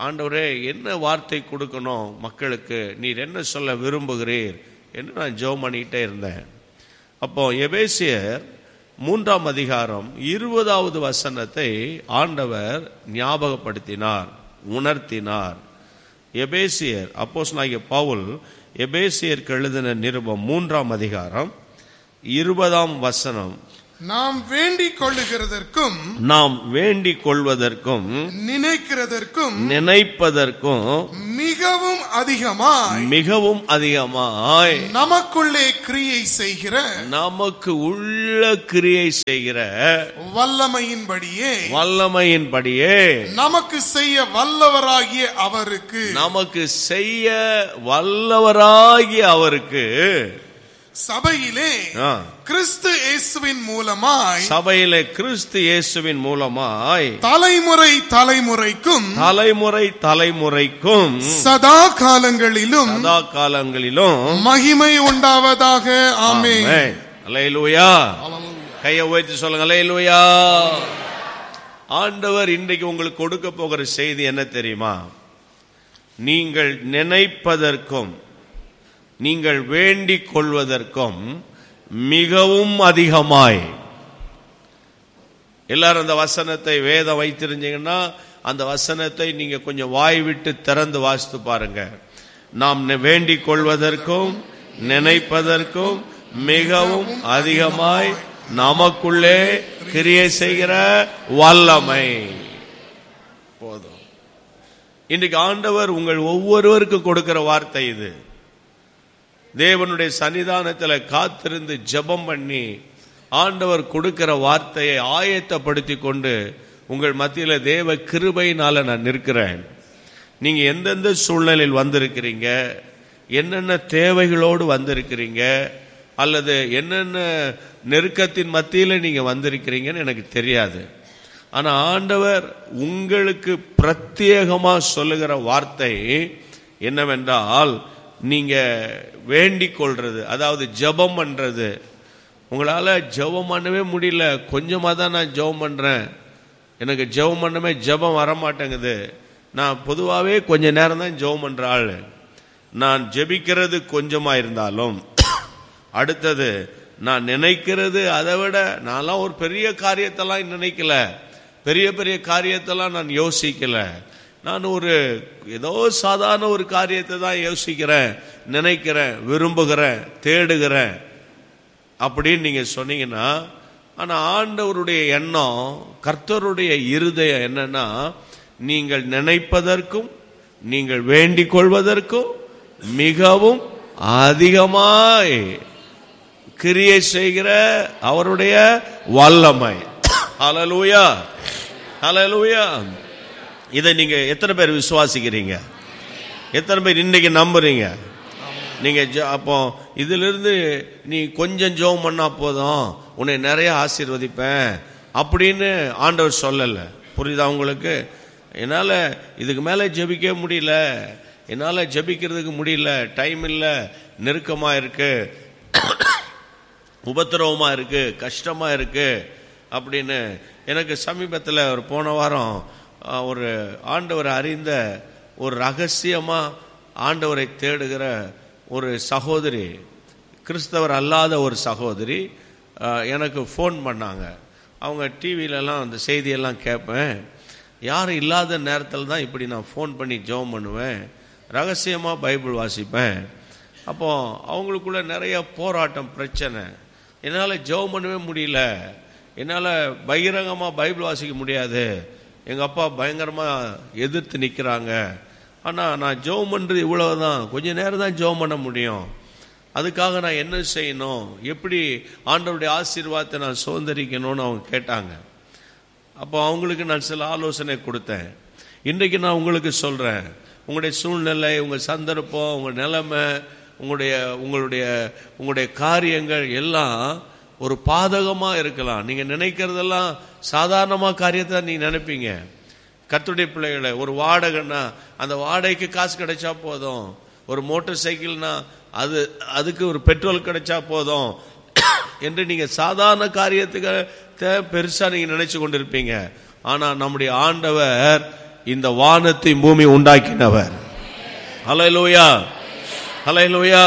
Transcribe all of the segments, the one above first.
ஆண்டவரே என்ன வார்த்தை கொடுக்கணும் மக்களுக்கு நீர் என்ன சொல்ல விரும்புகிறீர் என்று நான் ஜெபம் பண்ணிக்கிட்டே இருந்தேன் அப்போ எபேசியர் மூன்றாம் அதிகாரம் இருபதாவது வசனத்தை ஆண்டவர் ஞாபகப்படுத்தினார் உணர்த்தினார் எபேசியர் அப்போஸ் பவுல் எபேசியருக்கு எழுதின நிருபம் மூன்றாம் அதிகாரம் இருபதாம் வசனம் நாம் வேண்டிக் கொள்ளுகிறதற்கும் நாம் வேண்டிக் கொள்வதற்கும் நினைக்கிறதற்கும் நினைப்பதற்கும் மிகவும் அதிகமாய் மிகவும் அதிகமாய் நமக்குள்ளே கிரியை செய்கிற நமக்கு உள்ள கிரியை செய்கிற வல்லமையின்படியே வல்லமையின்படியே நமக்கு செய்ய வல்லவராகிய அவருக்கு நமக்கு செய்ய வல்லவராகிய அவருக்கு சபையிலே ஆ, கிறிஸ்து இயேசுவின் மூலமாய் சபையிலே கிறிஸ்து இயேசுவின் மூலமாய் தலைமுறை தலைமுறைக்கும் தலைமுறை தலைமுறைக்கும் சதா காலங்களிலும் சதா காலங்களிலும் மகிமை உண்டாவதாக ஆமே ஆமென். அல்லேலூயா கையை உயர்த்தி சொல்லுங்க அல்லேலூயா ஆண்டவர் இன்றைக்கு உங்களுக்கு கொடுக்க போகிற செய்தி என்ன தெரியுமா நீங்கள் நினைப்பதற்கும் நீங்கள் வேண்டிக் கொள்வதற்கும் மிகவும் அதிகமாய் எல்லாரும் அந்த வசனத்தை வேதம் வைத்திருந்தீங்கன்னா அந்த வசனத்தை நீங்க கொஞ்சம் வாய் விட்டு திறந்து வாசித்து பாருங்க நாம் நி- வேண்டிக் கொள்வதற்கும் நினைப்பதற்கும் மிகவும் அதிகமாய் நமக்குள்ளே கிரியை செய்கிற வல்லமை போதும் இன்றைக்கு ஆண்டவர் உங்கள் ஒவ்வொருவருக்கும் கொடுக்கிற வார்த்தை இது தேவனுடைய சன்னிதானத்தில் காத்திருந்து ஜெபம் பண்ணி ஆண்டவர் கொடுக்கிற வார்த்தையை ஆயத்தப்படுத்தி கொண்டு உங்கள் மத்தியில தேவ கிருபையினால நான் நிற்கிறேன் நீங்க எந்தெந்த சூழ்நிலையில் வந்திருக்கிறீங்க என்னென்ன தேவைகளோடு வந்திருக்கிறீங்க அல்லது என்னென்ன நெருக்கத்தின் மத்தியில நீங்க வந்திருக்கிறீங்கன்னு எனக்கு தெரியாது ஆனா ஆண்டவர் உங்களுக்கு பிரத்யேகமா சொல்லுகிற வார்த்தை என்னவென்றால் நீங்க வேண்டிக் கொள்றது அதாவது ஜெபம் பண்றது உங்களால ஜெபம் பண்ணவே முடியல கொஞ்சமா தான் நான் ஜெபம் பண்றேன் எனக்கு ஜெபம் பண்ணவே ஜெபம் வர மாட்டேங்குது நான் பொதுவாகவே கொஞ்ச நேரம் தான் ஜெபம் பண்ற ஆள் நான் ஜெபிக்கிறது கொஞ்சமா இருந்தாலும் அடுத்தது நான் நினைக்கிறது அதை விட நான்லாம் ஒரு பெரிய காரியத்தெல்லாம் நினைக்கல பெரிய பெரிய காரியத்தெல்லாம் நான் யோசிக்கல நான் ஒரு ஏதோ சாதாரண ஒரு காரியத்தை தான் யோசிக்கிறேன் நினைக்கிறேன் விரும்புகிறேன் தேடுகிறேன் அப்படின்னு நீங்க சொன்னீங்கன்னா ஆனா ஆண்டவருடைய எண்ணம் கர்த்தருடைய இருதயம் என்னன்னா நீங்கள் நினைப்பதற்கும் நீங்கள் வேண்டிக் கொள்வதற்கும் மிகவும் அதிகமாய் கிரியை செய்கிற அவருடைய வல்லமை ஹalleluya ஹalleluya இதை நீங்க எத்தனை பேர் விசுவாசிக்கிறீங்க எத்தனை பேர் இன்னைக்கு நம்புறீங்க நீங்க ஜெ- அப்போ இதிலிருந்து நீ கொஞ்சம் ஜெபம் பண்ணா போதும் உன்னை நிறைய ஆசீர்வதிப்பேன் அப்படின்னு ஆண்டவர் சொல்லல புரியுதா உங்களுக்கு என்னால இதுக்கு மேல ஜெபிக்க முடியல என்னால ஜெபிக்கிறதுக்கு முடியல டைம் இல்ல நெருக்கமா இருக்கு உபத்திரவமா இருக்கு கஷ்டமா இருக்கு அப்படின்னு எனக்கு சமீபத்தில் ஒரு போன வாரம் அஹ், ஒரு ஆண்டவரை அறிந்த ஒரு ரகசியமா ஆண்டவரை தேடுகிற ஒரு சகோதரி கிறிஸ்தவர் அல்லாத ஒரு சகோதரி அஹ், எனக்கு ஃபோன் பண்ணாங்க அவங்க டிவிலலாம் அந்த செய்தியெல்லாம் கேட்பேன் யாரும் இல்லாத நேரத்தில் தான் இப்படி நான் ஃபோன் பண்ணி ஜெபம் பண்ணுவேன் ரகசியமாக பைபிள் வாசிப்பேன் அப்போ அவங்களுக்குள்ள நிறைய போராட்டம் பிரச்சனை என்னால் ஜெபம் பண்ணவே முடியல என்னால் பகிரங்கமாக பைபிள் வாசிக்க முடியாது எங்கள் அப்பா பயங்கரமாக எதிர்த்து நிற்கிறாங்க ஆனால் நான் ஜெபம் பண்ணுறது இவ்வளவுதான் கொஞ்ச நேரம் தான் ஜெபம் பண்ண முடியும் அதுக்காக நான் என்ன செய்யணும் எப்படி ஆண்டவருடைய ஆசீர்வாதத்தை நான் சுதந்திரிக்கணும்னு அவங்க கேட்டாங்க அப்போ அவங்களுக்கு நான் சில ஆலோசனை கொடுத்தேன் இன்றைக்கு நான் உங்களுக்கு சொல்றேன் உங்களுடைய சூழ்நிலை உங்க சந்தர்ப்பம் உங்க நிலைமை உங்களுடைய உங்களுடைய உங்களுடைய காரியங்கள் எல்லாம் ஒரு பாதகமா இருக்கலாம் நீங்க நினைக்கிறதெல்லாம் சாதாரணமா காரியத்தை நீங்க நினைப்பீங்க கர்த்தருடைய பிள்ளைகளை ஒரு வாடகைன்னா அந்த வாடகைக்கு காசு கிடைச்சா போதும் ஒரு மோட்டார் சைக்கிள்னா அது அதுக்கு ஒரு பெட்ரோல் கிடைச்சா போதும் என்று நீங்க சாதாரண காரியத்துக்கு பெருசா நீங்க நினைச்சு கொண்டிருப்பீங்க ஆனா நம்முடைய ஆண்டவர் இந்த வானத்தை பூமி உண்டாக்கினவர் ஹalleluya ஹalleluya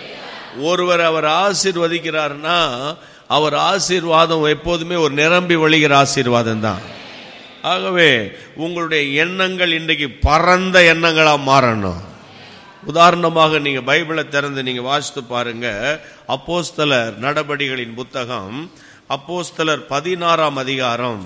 ஒருவர் அவர் ஆசீர்வதிக்கிறார்னா அவர் ஆசீர்வாதம் எப்போதுமே ஒரு நிரம்பி வழிகிற ஆசீர்வாதம் தான் ஆகவே உங்களுடைய எண்ணங்கள் இன்றைக்கு பரந்த எண்ணங்களா மாறணும் உதாரணமாக நீங்க பைபிளை திறந்து நீங்க வாசித்து பாருங்க அப்போஸ்தலர் நடபடிகளின் புத்தகம் அப்போஸ்தலர் பதினாறாம் அதிகாரம்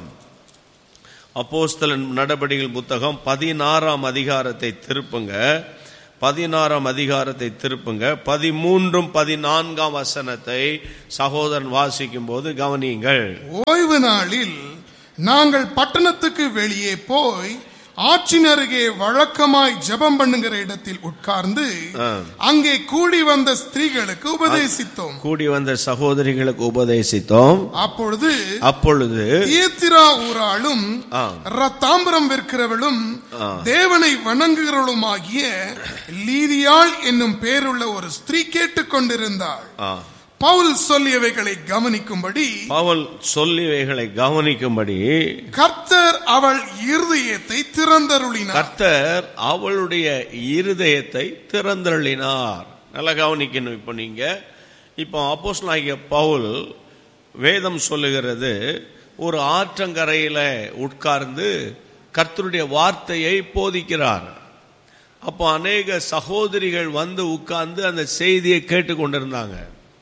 அப்போஸ்தலர் நடபடிகள் புத்தகம் பதினாறாம் அதிகாரத்தை திருப்புங்க பதினாறாம் அதிகாரத்தை திருப்புங்க பதிமூன்றும் பதினான்காம் வசனத்தை சகோதரன் வாசிக்கும் போது கவனியுங்கள் ஓய்வு நாளில் நாங்கள் பட்டணத்துக்கு வெளியே போய் ஆற்றின் அருகே வழக்கமாய் ஜெபம் பண்ணுகிற இடத்தில் உட்கார்ந்து ஆ. அங்கே கூடி வந்த ஸ்திரீகளுக்கு உபதேசித்தோம் கூடி வந்த சகோதரிகளுக்கு உபதேசித்தோம் அப்பொழுது அப்பொழுது தியத்திரா ஊராளும் ஆ. ரத்தாம்பரம் விற்கிறவளும் ஆ. தேவனை வணங்குகிறவளுமாகிய லீதியாள் என்னும் பேருள்ள ஒரு ஸ்திரீ கேட்டுக்கொண்டிருந்தாள் ஆ, பவுல் சொல்லியவைகளை கவனிக்கும்படி பவுல் சொல்லிவைகளை கவனிக்கும்படி கர்த்தர் அவள் இருதயத்தை திறந்தருளினார் கர்த்தர் அவளுடைய இருதயத்தை திறந்தருளினார் நல்லா கவனிக்கணும் இப்போ நீங்க இப்போ அப்போஸ்தலனாகிய பவுல் வேதம் சொல்லுகிறது ஒரு ஆற்றங்கரையில உட்கார்ந்து கர்த்தருடைய வார்த்தையை போதிக்கிறார் அப்போ அநேக சகோதரிகள் வந்து உட்கார்ந்து அந்த செய்தியை கேட்டுக்கொண்டிருந்தாங்க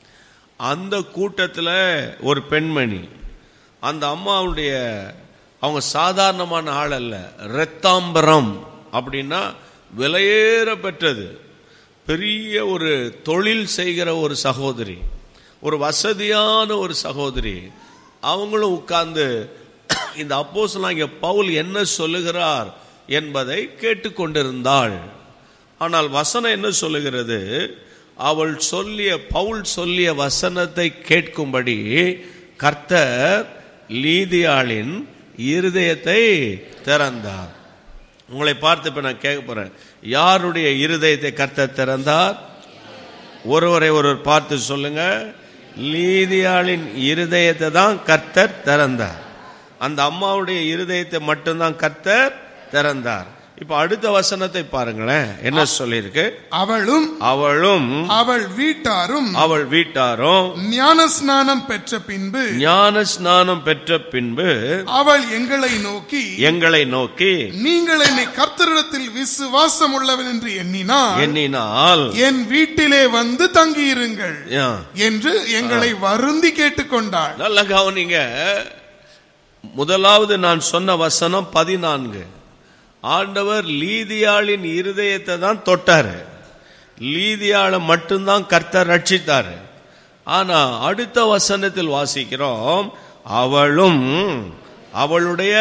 அந்த கூட்டத்தில் ஒரு பெண்மணி அந்த அம்மாவுடைய அவங்க சாதாரணமான ஆள் அல்ல இரத்தாம்பரம் அப்படின்னா விலையேற பெற்றது பெரிய ஒரு தொழில் செய்கிற ஒரு சகோதரி ஒரு வசதியான ஒரு சகோதரி அவங்களும் உட்கார்ந்து இந்த அப்போஸ்தலனாகிய பவுல் என்ன சொல்லுகிறார் என்பதை கேட்டுக்கொண்டிருந்தாள் ஆனால் வசனம் என்ன சொல்லுகிறது அவள் சொல்லிய பவுல் சொல்லிய வசனத்தை கேட்கும்படி கர்த்தர் லீதியாளின் இருதயத்தை திறந்தார் உங்களை பார்த்து இப்ப நான் கேட்க போறேன் யாருடைய இருதயத்தை கர்த்தர் திறந்தார் ஒருவரை ஒருவர் பார்த்து சொல்லுங்க லீதியாளின் இருதயத்தை தான் கர்த்தர் திறந்தார் அந்த அம்மாவுடைய இருதயத்தை மட்டும்தான் கர்த்தர் திறந்தார் இப்ப அடுத்த வசனத்தை பாருங்களேன் என்ன சொல்லியிருக்கு அவளும் அவளும் அவள் வீட்டாரும் அவள் வீட்டாரும் ஞான ஸ்நானம் பெற்ற பின்பு ஞான ஸ்நானம் பெற்ற பின்பு அவள் எங்களை நோக்கி எங்களை நோக்கி நீங்கள் என்னை கர்த்தரிடத்தில் விசுவாசம் உள்ளவன் என்று எண்ணினால் எண்ணினால் என் வீட்டிலே வந்து தங்கியிருங்கள் யா, என்று எங்களை வருந்தி கேட்டுக்கொண்டாள் நல்ல கவனிங்க முதலாவது நான் சொன்ன வசனம் பதினான்கு ஆண்டவர் லீதியாளின் இருதயத்தை தான் தொட்டாரு லீதியாளை மட்டும்தான் கர்த்தர் ரட்சித்தாரு ஆனா அடுத்த வசனத்தில் வாசிக்கிறோம் அவளும் அவளுடைய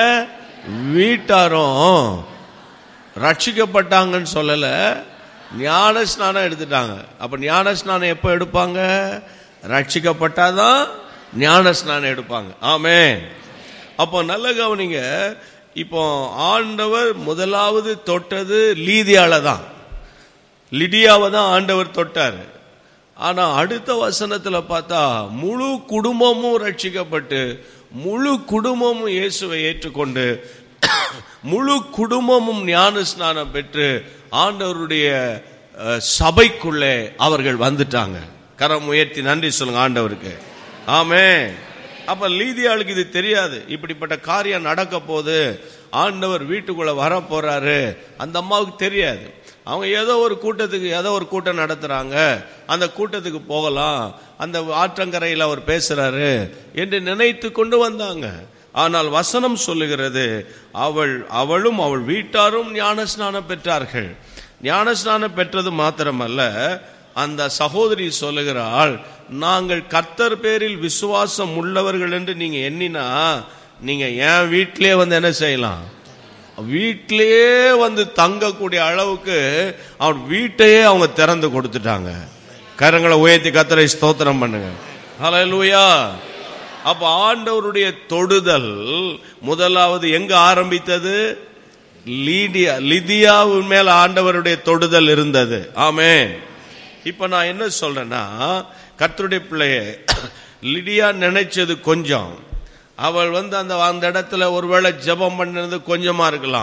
வீட்டாரும் ரட்சிக்கப்பட்டாங்கன்னு சொல்லல ஞான ஸ்நானம் எடுத்துட்டாங்க அப்ப ஞான ஸ்நானம் எப்போ எடுப்பாங்க ரட்சிக்கப்பட்டாதான் ஞான ஸ்நானம் எடுப்பாங்க ஆமே அப்போ நல்ல கவனிங்க இப்போ ஆண்டவர் முதலாவது தொட்டது லீதியால தான் லிடியாவை தான் ஆண்டவர் தொட்டார் ஆனா அடுத்த வசனத்துல பார்த்தா முழு குடும்பமும் ரட்சிக்கப்பட்டு முழு குடும்பமும் இயேசுவை ஏற்றுக்கொண்டு முழு குடும்பமும் ஞான ஸ்நானம் பெற்று ஆண்டவருடைய அஹ், சபைக்குள்ளே அவர்கள் வந்துட்டாங்க கரம் உயர்த்தி நன்றி சொல்லுங்க ஆண்டவருக்கு ஆமே அப்ப லீதியாளுக்கு இது தெரியாது இப்படிப்பட்ட காரியம் நடக்க போது ஆண்டவர் வீட்டுக்குள்ள வர போறாரு அந்த அம்மாவுக்கு தெரியாது அவங்க ஏதோ ஒரு கூட்டத்துக்கு ஏதோ ஒரு கூட்டம் நடத்துறாங்க அந்த கூட்டத்துக்கு போகலாம் அந்த ஆற்றங்கரையில் அவர் பேசுறாரு என்று நினைத்து கொண்டு வந்தாங்க ஆனால் வசனம் சொல்லுகிறது அவள் அவளும் அவள் வீட்டாரும் ஞானஸ்நானம் பெற்றார்கள் ஞானஸ்நானம் பெற்றது மாத்திரமல்ல அந்த சகோதரி சொல்லுகிறாள் நாங்கள் கர்த்தர் பேரில் விசுவாசம் உள்ளவர்கள் என்று நீங்க எண்ணினா நீங்க என் வீட்டிலே வந்து என்ன செய்யலாம் வீட்டிலேயே வந்து தங்கக்கூடிய அளவுக்கு அவன் வீட்டையே அவங்க திறந்து கொடுத்துட்டாங்க கரங்களை உயர்த்தி கத்தரை ஸ்தோத்திரம் பண்ணுங்க ஹalleluya அப்ப ஆண்டவருடைய தொடுதல் முதலாவது எங்க ஆரம்பித்தது லீடியா லிதியாவின் மேல ஆண்டவருடைய தொடுதல் இருந்தது ஆமென் இப்ப நான் என்ன சொல்றேன்னா கர்த்தருடைய பிள்ளைய லிடியா நினைச்சது கொஞ்சம் அவள் வந்து அந்த அந்த இடத்துல ஒருவேளை ஜெபம் பண்ணது கொஞ்சமா இருக்கலாம்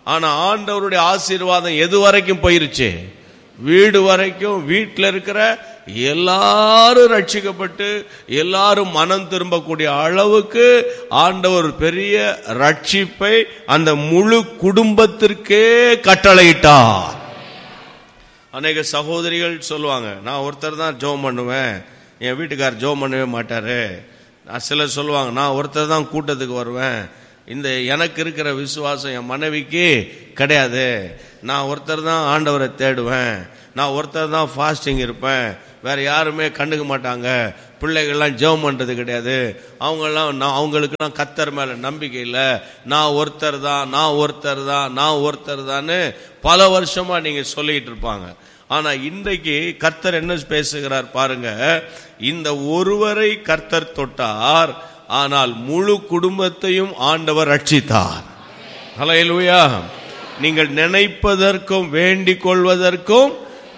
ஆனா ஆண்டவருடைய ஆசீர்வாதம் எது வரைக்கும் போயிருச்சு வீடு வரைக்கும் வீட்டில் இருக்கிற எல்லாரும் ரட்சிக்கப்பட்டு எல்லாரும் மனம் திரும்பக்கூடிய அளவுக்கு ஆண்டவர் பெரிய ரட்சிப்பை அந்த முழு குடும்பத்திற்கே கட்டளையிட்டார் அநேக சகோதரிகள் சொல்லுவாங்க நான் ஒருத்தர் தான் ஜோம் பண்ணுவேன் என் வீட்டுக்கார் ஜோம் பண்ணவே மாட்டாரு நான் சிலர் சொல்லுவாங்க நான் ஒருத்தர் தான் கூட்டத்துக்கு வருவேன் இந்த எனக்கு இருக்கிற விசுவாசம் என் மனைவிக்கு கிடையாது நான் ஒருத்தர் தான் ஆண்டவரை தேடுவேன் நான் ஒருத்தர் தான் ஃபாஸ்டிங் இருப்பேன் வேற யாருமே கண்டுக்க மாட்டாங்க பிள்ளைகள்லாம் ஜெபம் பண்றது கிடையாது அவங்கெல்லாம் நான் அவங்களுக்குலாம் கத்தர் மேல நம்பிக்கை இல்லை நான் ஒருத்தர் தான் நான் ஒருத்தர் தான் நான் ஒருத்தர் தான்னு பல வருஷமா நீங்க சொல்லிட்டு இருப்பாங்க ஆனா இன்றைக்கு கர்த்தர் என்ன பேசுகிறார் பாருங்க இந்த ஒருவரை கர்த்தர் தொட்டார் ஆனால் முழு குடும்பத்தையும் ஆண்டவர் ரட்சித்தார் ஹalleluya நீங்கள் நினைப்பதற்கும் வேண்டிக் கொள்வதற்கும்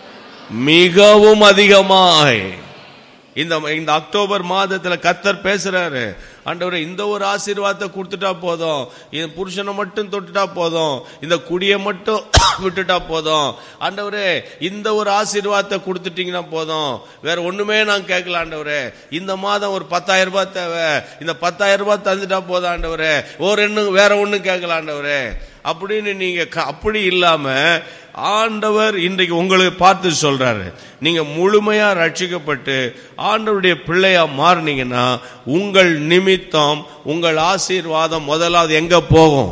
மிகவும் அதிகமாய் இந்த இந்த அக்டோபர் மாதத்துல கத்தர் பேசுறாரு ஆண்டவரே இந்த ஒரு ஆசீர்வாதத்தை கொடுத்துட்டா போதும் என் புருஷனை மட்டும் தொட்டுட்டா போதும் இந்த குடியை மட்டும் விட்டுட்டா போதும் ஆண்டவரே இந்த ஒரு ஆசீர்வாதத்தை கொடுத்துட்டீங்கன்னா போதும் வேற ஒண்ணுமே நான் கேட்கல ஆண்டவரே இந்த மாதம் ஒரு பத்தாயிரம் ரூபாய் தேவை இந்த பத்தாயிரம் ரூபாய் தந்துட்டா போதும் ஆண்டவரே ஒரு என்ன வேற ஒண்ணும் கேட்கல ஆண்டவரே அப்படின்னு நீங்க க- அப்படி இல்லாம ஆண்டவர் இன்றைக்கு உங்களுக்கு பார்த்து சொல்றாரு நீங்க முழுமையா ரட்சிக்கப்பட்டு ஆண்டவருடைய பிள்ளையா மாறினீங்கன்னா உங்கள் நிமித்தம் உங்கள் ஆசீர்வாதம் முதலாவது எங்க போகும்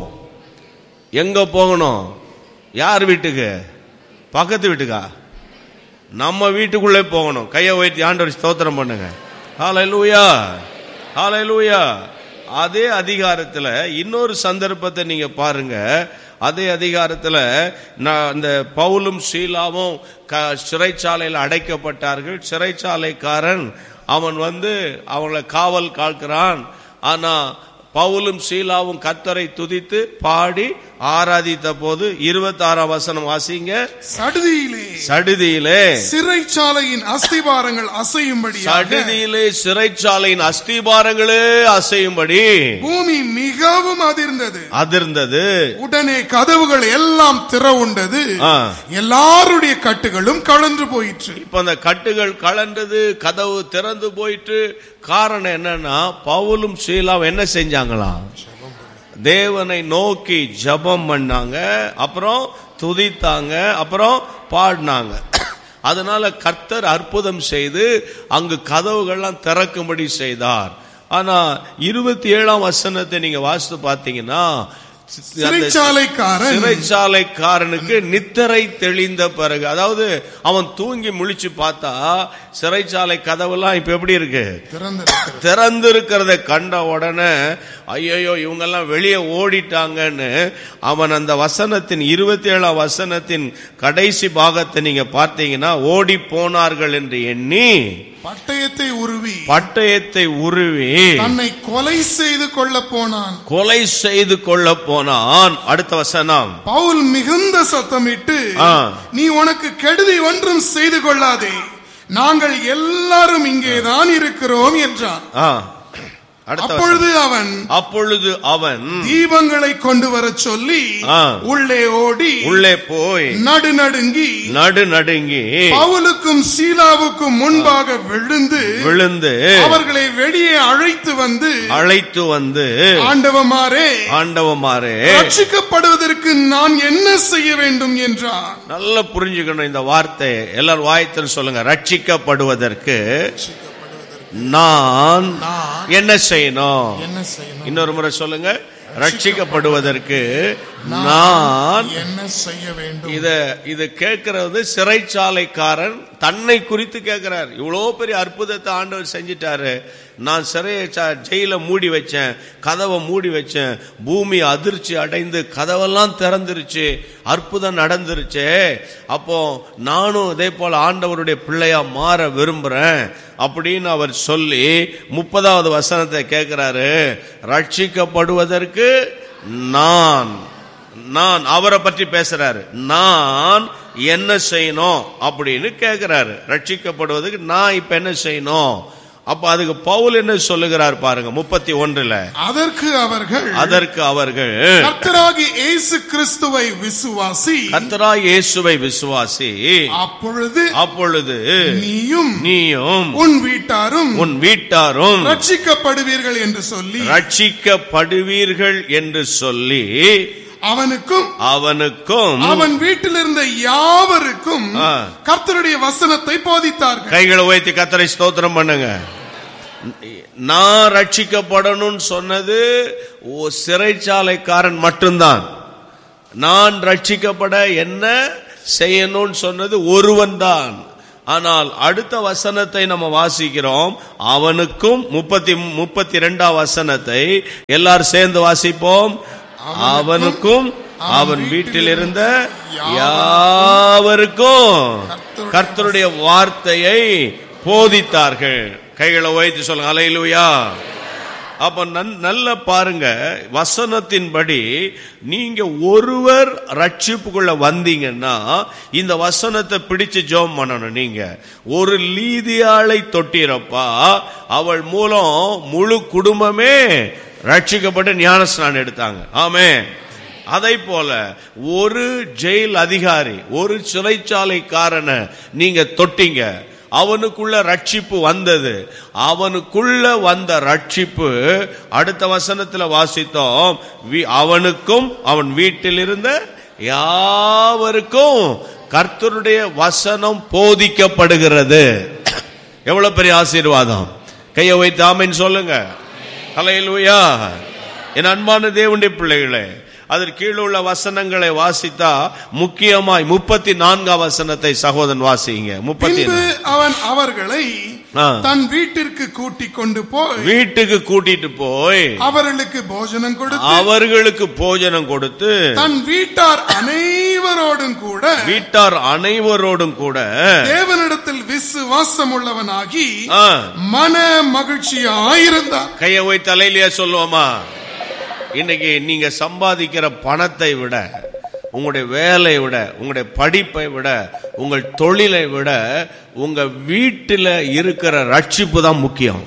எங்க போகணும் யார் வீட்டுக்கு பக்கத்து வீட்டுக்கா நம்ம வீட்டுக்குள்ளே போகணும் கையை வைத்து ஆண்டவர் ஸ்தோத்திரம் பண்ணுங்க ஹalleluya ஹalleluya அதே அதிகாரத்துல இன்னொரு சந்தர்ப்பத்தை நீங்க பாருங்க அதே அதிகாரத்துல நான் இந்த பவுலும் சீலாவும் க- சிறைச்சாலையில் அடைக்கப்பட்டார்கள் சிறைச்சாலைக்காரன் அவன் வந்து அவங்கள காவல் காக்கிறான் ஆனா பவுலும் சீலாவும் கத்தரை துதித்து பாடி ஆராதித்த போது இருபத்தாறாம் வசனம் வாசிங்க சடுதியிலே சடுதியிலே சிறைச்சாலையின் அஸ்திவாரங்கள் அசையும்படி சடுதியிலே சிறைச்சாலையின் அஸ்திபாரங்களே அசையும்படி பூமி மிகவும் அதிர்ந்தது அதிர்ந்தது உடனே கதவுகள் எல்லாம் திறவுண்டது ஆ. எல்லாருடைய கட்டுகளும் கழன்று போயிற்று இப்ப அந்த கட்டுகள் கலண்டது கதவு திறந்து போயிட்டு காரணம் என்னன்னா பவுலும் சீலாவும் என்ன செஞ்சாங்களாம் தேவனை நோக்கி ஜெபம் பண்ணாங்க அப்புறம் துதித்தாங்க அப்புறம் பாடினாங்க அதனால கர்த்தர் அற்புதம் செய்து அங்கு கதவுகள்லாம் திறக்கும்படி செய்தார் ஆனா இருபத்தி ஏழாம் வசனத்தை நீங்க வாசித்து பார்த்தீங்கன்னா அந்த சிறைச்சாலைக்காரன் சிறைச்சாலைக்காரனுக்கு நித்திரை தெளிந்த பிறகு அதாவது அவன் தூங்கி முழிச்சு பார்த்தா சிறைச்சாலை கதவெல்லாம் இப்ப எப்படி இருக்கு திறந்திருக்கிறது திறந்திருக்கிறத கண்ட உடனே ஐயோ இவங்கெல்லாம் வெளியே ஓடிட்டாங்கன்னு அவன் அந்த வசனத்தின் இருபத்தி ஏழாம் வசனத்தின் கடைசி பாகத்தை நீங்க பார்த்தீங்கன்னா ஓடி போனார்கள் என்று எண்ணி பட்டயத்தை உருவி பட்டயத்தை உருவி தன்னை கொலை செய்து கொள்ள போனான் கொலை செய்து கொள்ள போனான் அடுத்த வசனம் பவுல் மிகுந்த சத்தமிட்டு ஆ. நீ உனக்கு கெடுதி ஒன்றும் செய்து கொள்ளாதே நாங்கள் எல்லாரும் இங்கேதான் இருக்கிறோம் என்றான் ஆ, அடுத்த வசனம். அப்பொழுது அவன் அப்பொழுது அவன் தீபங்களை கொண்டு வர சொல்லி ஆ. உள்ளே ஓடி உள்ளே போய் நடுநடுங்கி நடு நடுங்கி பவுலுக்கும் சீலாவுக்கும் முன்பாக விழுந்து விழுந்து அவர்களை வெளியே அழைத்து வந்து அழைத்து வந்து ஆண்டவமாரே ஆண்டவமாரே ரட்சிக்கப்படுவதற்கு நான் என்ன செய்ய வேண்டும் என்றான் நல்லா புரிஞ்சுக்கணும் இந்த வார்த்தை எல்லாரும் வாயத்தில் சொல்லுங்க ரட்சிக்கப்படுவதற்கு நான் நான் என்ன செய்யணும் என்ன செய்யணும் இன்னொரு முறை சொல்லுங்க ரட்சிக்கப்படுவதற்கு நான் என்ன செய்ய வேண்டும் இத இது கேட்கறது சிறைச்சாலைக்காரன் தன்னை குறித்து கேட்கிறார் இவ்வளோ பெரிய அற்புதத்தை ஆண்டவர் செஞ்சிட்டாரு நான் சிறையை ச- ஜெயில மூடி வச்சேன் கதவை மூடி வச்சேன் பூமி அதிர்ச்சி அடைந்து கதவெல்லாம் திறந்துருச்சு அற்புதம் நடந்துருச்சே அப்போ நானும் இதே போல ஆண்டவருடைய பிள்ளையா மாற விரும்புறேன் அப்படின்னு அவர் சொல்லி முப்பதாவது வசனத்தை கேட்கிறாரு ரட்சிக்கப்படுவதற்கு நான் நான் அவரை பற்றி பேசுறாரு நான் என்ன செய்யணும் அப்படின்னு கேட்கிறாரு ரட்சிக்கப்படுவதற்கு நான் இப்ப என்ன செய்யணும் அப்ப அதுக்கு பவுல் என்ன சொல்லுகிறார் பாருங்க முப்பத்தி ஒன்றுல அதற்கு அவர்கள் அதற்கு அவர்கள் கர்த்தராகி இயேசு கிறிஸ்துவை விசுவாசி கர்த்தராய் இயேசுவை விசுவாசி அப்பொழுது அப்பொழுது நீயும் நீயும் உன் வீட்டாரும் உன் வீட்டாரும் ரட்சிக்கப்படுவீர்கள் என்று சொல்லி ரட்சிக்கப்படுவீர்கள் என்று சொல்லி அவனுக்கும் அவனுக்கும் அவன் வீட்டில் இருந்த யாவருக்கும் ஆ. கர்த்தருடைய வசனத்தை போதித்தார்கள் கைகளை உயர்த்தி கத்தரை ஸ்தோத்திரம் பண்ணுங்க நான் ரட்சிக்கப்படணும்னு சொன்னது ஓ சிறைச்சாலைக்காரன் மட்டும்தான் நான் ரட்சிக்கப்பட என்ன செய்யணும்னு சொன்னது ஒருவன் தான் ஆனால் அடுத்த வசனத்தை நம்ம வாசிக்கிறோம் அவனுக்கும் முப்பத்தி முப்பத்தி ரெண்டாம் வசனத்தை எல்லாரும் சேர்ந்து வாசிப்போம் அவனுக்கும் அவன் வீட்டில் இருந்த யாவருக்கும் கர்த்தருடைய வார்த்தையை போதித்தார்கள் கைகளை உயர்த்தி சொல்லுங்க அலையிலுயா அப்ப நன்- நல்ல பாருங்க வசனத்தின்படி நீங்க ஒருவர் ரட்சிப்புக்குள்ள வந்தீங்கன்னா இந்த வசனத்தை பிடிச்சு ஜெபம் பண்ணணும் நீங்க ஒரு லீதியாளை தொட்டிரப்பா அவள் மூலம் முழு குடும்பமே ரட்சிக்கப்பட்டு ஞானஸ்நானம் எடுத்தாங்க ஆமே அதை போல ஒரு ஜெயில் அதிகாரி ஒரு சிறைச்சாலைக்காரனை நீங்க தொட்டீங்க அவனுக்குள்ள ரட்சிப்பு வந்தது அவனுக்குள்ள வந்த ரட்சிப்பு அடுத்த வசனத்துல வாசித்தோம் வி- அவனுக்கும் அவன் வீட்டில் இருந்த யாவருக்கும் கர்த்தருடைய வசனம் போதிக்கப்படுகிறது எவ்வளவு பெரிய ஆசீர்வாதம் கையை வைத்து ஆமைன்னு சொல்லுங்க ஹalleluya என் அன்பான தேவனுடைய பிள்ளைகளே அதற்கு கீழே உள்ள வசனங்களை வாசித்தா முக்கியமாய் முப்பத்தி நான்காம் வசனத்தை சகோதரன் வாசிங்க முப்பத்தி பின்பு அவன் அவர்களை ஆ. தன் வீட்டிற்கு கூட்டிக் கொண்டு போய் வீட்டுக்கு கூட்டிட்டு போய் அவர்களுக்கு போஜனம் கொடுத்து அவர்களுக்கு போஜனம் கொடுத்து தன் வீட்டார் அனைவரோடும் கூட வீட்டார் அனைவரோடும் கூட தேவனிடத்தில் விசுவாசம் உள்ளவனாகி ஆ, மன மகிழ்ச்சியாயிருந்தார் கையை போய் தலையிலேயே சொல்லுவோமா இன்னைக்கு நீங்க சம்பாதிக்கிற பணத்தை விட உங்களுடைய வேலையை விட உங்களுடைய படிப்பை விட உங்கள் தொழிலை விட உங்க வீட்டில் இருக்கிற ரட்சிப்பு தான் முக்கியம்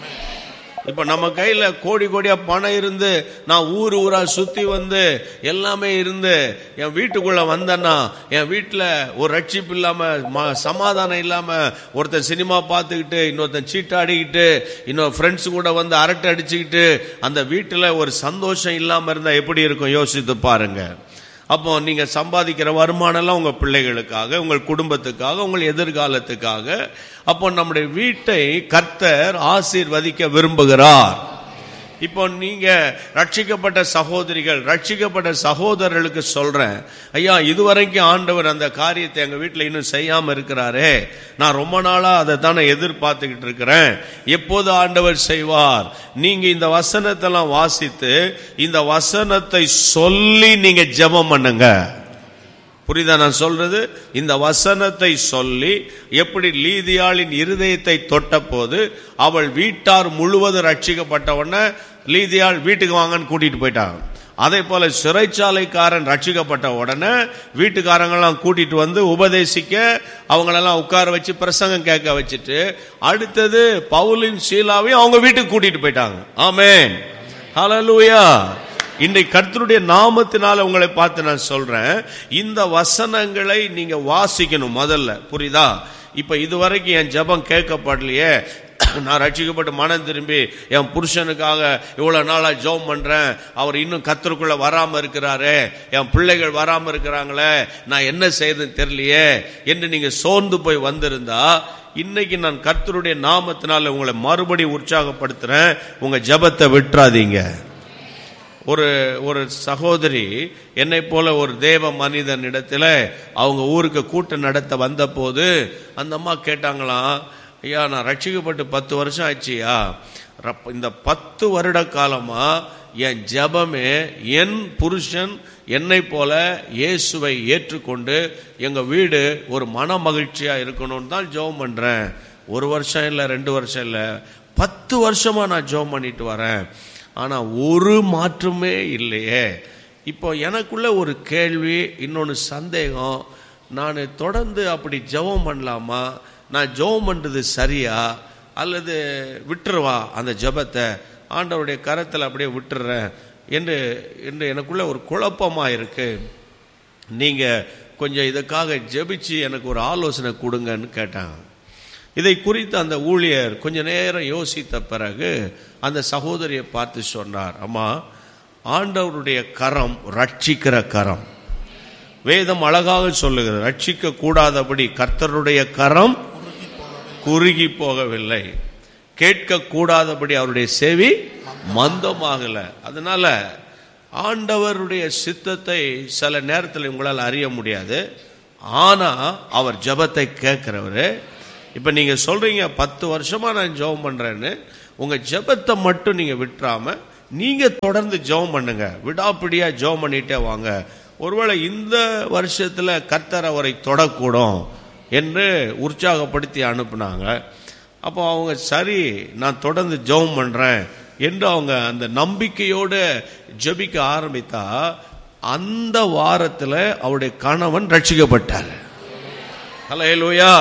இப்ப நம்ம கையில கோடி கோடியா பணம் இருந்து நான் ஊர் ஊரா சுத்தி வந்து எல்லாமே இருந்து என் வீட்டுக்குள்ள வந்தேன்னா என் வீட்டுல ஒரு ரட்சிப்பு இல்லாம ம- சமாதானம் இல்லாம ஒருத்தன் சினிமா பார்த்துக்கிட்டு இன்னொருத்தன் சீட்டாடிக்கிட்டு இன்னொரு ஃப்ரெண்ட்ஸ் கூட வந்து அரட்டை அடிச்சுக்கிட்டு அந்த வீட்டுல ஒரு சந்தோஷம் இல்லாம இருந்தா எப்படி இருக்கும் யோசித்து பாருங்க அப்போ நீங்க சம்பாதிக்கிற வருமானம் எல்லாம் உங்க பிள்ளைகளுக்காக உங்கள் குடும்பத்துக்காக உங்கள் எதிர்காலத்துக்காக அப்போ நம்முடைய வீட்டை கர்த்தர் ஆசீர்வதிக்க விரும்புகிறார் இப்போ நீங்க ரட்சிக்கப்பட்ட சகோதரிகள் ரட்சிக்கப்பட்ட சகோதரர்களுக்கு சொல்றேன் ஐயா இதுவரைக்கும் ஆண்டவர் அந்த காரியத்தை எங்க வீட்டில் இன்னும் செய்யாம இருக்கிறாரே நான் ரொம்ப நாளா அதை தானே எதிர்பார்த்துக்கிட்டு இருக்கிறேன் எப்போது ஆண்டவர் செய்வார் நீங்க இந்த வசனத்தெல்லாம் வாசித்து இந்த வசனத்தை சொல்லி நீங்க ஜெபம் பண்ணுங்க புரியுதா நான் சொல்றது இந்த வசனத்தை சொல்லி எப்படி லீதியாளின் இருதயத்தை தொட்ட போது அவள் வீட்டார் முழுவதும் ரட்சிக்கப்பட்ட உடனே லீதியாள் வீட்டுக்கு வாங்கன்னு கூட்டிட்டு போயிட்டாங்க அதே போல சிறைச்சாலைக்காரன் ரட்சிக்கப்பட்ட உடனே வீட்டுக்காரங்கெல்லாம் கூட்டிட்டு வந்து உபதேசிக்க அவங்களெல்லாம் உட்கார வச்சு பிரசங்கம் கேட்க வச்சுட்டு அடுத்தது பவுலின் சீலாவையும் அவங்க வீட்டுக்கு கூட்டிட்டு போயிட்டாங்க ஆமென் ஹalleluya இன்றைக்கு கர்த்தருடைய நாமத்தினால உங்களை பார்த்து நான் சொல்றேன் இந்த வசனங்களை நீங்க வாசிக்கணும் முதல்ல புரியுதா இப்ப இதுவரைக்கும் என் ஜெபம் கேட்கப்படலையே நான் ரட்சிக்கப்பட்டு மனம் திரும்பி என் புருஷனுக்காக இவ்வளவு நாளா ஜெபம் பண்றேன் அவர் இன்னும் கத்தருக்குள்ள வராம இருக்கிறாரே என் பிள்ளைகள் வராம இருக்கிறாங்களே நான் என்ன செய்யறதுன்னு தெரியலையே என்று நீங்க சோர்ந்து போய் வந்திருந்தா இன்னைக்கு நான் கர்த்தருடைய நாமத்தினால உங்களை மறுபடி உற்சாகப்படுத்துறேன் உங்க ஜெபத்தை விட்டுறாதீங்க ஒரு ஒரு சகோதரி என்னை போல ஒரு தேவ மனிதன் இடத்துல அவங்க ஊருக்கு கூட்டம் நடத்த வந்தபோது அந்த அம்மா கேட்டாங்களாம் ஐயா நான் ரட்சிக்கப்பட்டு பத்து வருஷம் ஆச்சுயா ரப்ப- இந்த பத்து வருட காலமா என் ஜெபமே என் புருஷன் என்னை போல இயேசுவை ஏற்றுக்கொண்டு எங்க வீடு ஒரு மன மகிழ்ச்சியா இருக்கணும்னு தான் ஜெபம் பண்றேன் ஒரு வருஷம் இல்லை ரெண்டு வருஷம் இல்லை பத்து வருஷமா நான் ஜெபம் பண்ணிட்டு வரேன் ஆனா ஒரு மாற்றமே இல்லையே இப்போ எனக்குள்ள ஒரு கேள்வி இன்னொன்று சந்தேகம் நான் தொடர்ந்து அப்படி ஜெபம் பண்ணலாமா நான் ஜெபம் பண்றது சரியா அல்லது விட்டுருவா அந்த ஜெபத்தை ஆண்டவருடைய கரத்தில் அப்படியே விட்டுறேன் என்று என்று எனக்குள்ள ஒரு குழப்பமா இருக்கு நீங்க கொஞ்சம் இதுக்காக ஜெபிச்சு எனக்கு ஒரு ஆலோசனை கொடுங்கன்னு கேட்டாங்க இதை குறித்து அந்த ஊழியர் கொஞ்ச நேரம் யோசித்த பிறகு அந்த சகோதரியை பார்த்து சொன்னார் அம்மா ஆண்டவருடைய கரம் ரட்சிக்கிற கரம் வேதம் அழகாக சொல்லுகிறது ரட்சிக்க கூடாதபடி கர்த்தருடைய கரம் குறுகி போகவில்லை கேட்க கூடாதபடி அவருடைய செவி மந்தமாகல அதனால ஆண்டவருடைய சித்தத்தை சில நேரத்தில் உங்களால் அறிய முடியாது ஆனா அவர் ஜெபத்தை கேட்கிறவரு இப்ப நீங்க சொல்றீங்க பத்து வருஷமா நான் ஜெபம் பண்றேன்னு உங்க ஜெபத்தை மட்டும் நீங்க விட்டுறாம நீங்க தொடர்ந்து ஜெபம் பண்ணுங்க விடாப்பிடியா ஜெபம் பண்ணிட்டே வாங்க ஒருவேளை இந்த வருஷத்துல கர்த்தர் அவரை தொடக்கூடும் என்று உற்சாகப்படுத்தி அனுப்புனாங்க அப்போ அவங்க சரி நான் தொடர்ந்து ஜெபம் பண்றேன் என்று அவங்க அந்த நம்பிக்கையோடு ஜெபிக்க ஆரம்பித்தா அந்த வாரத்துல அவருடைய கணவன் ரட்சிக்கப்பட்டார் ஹலோ ஏலோயா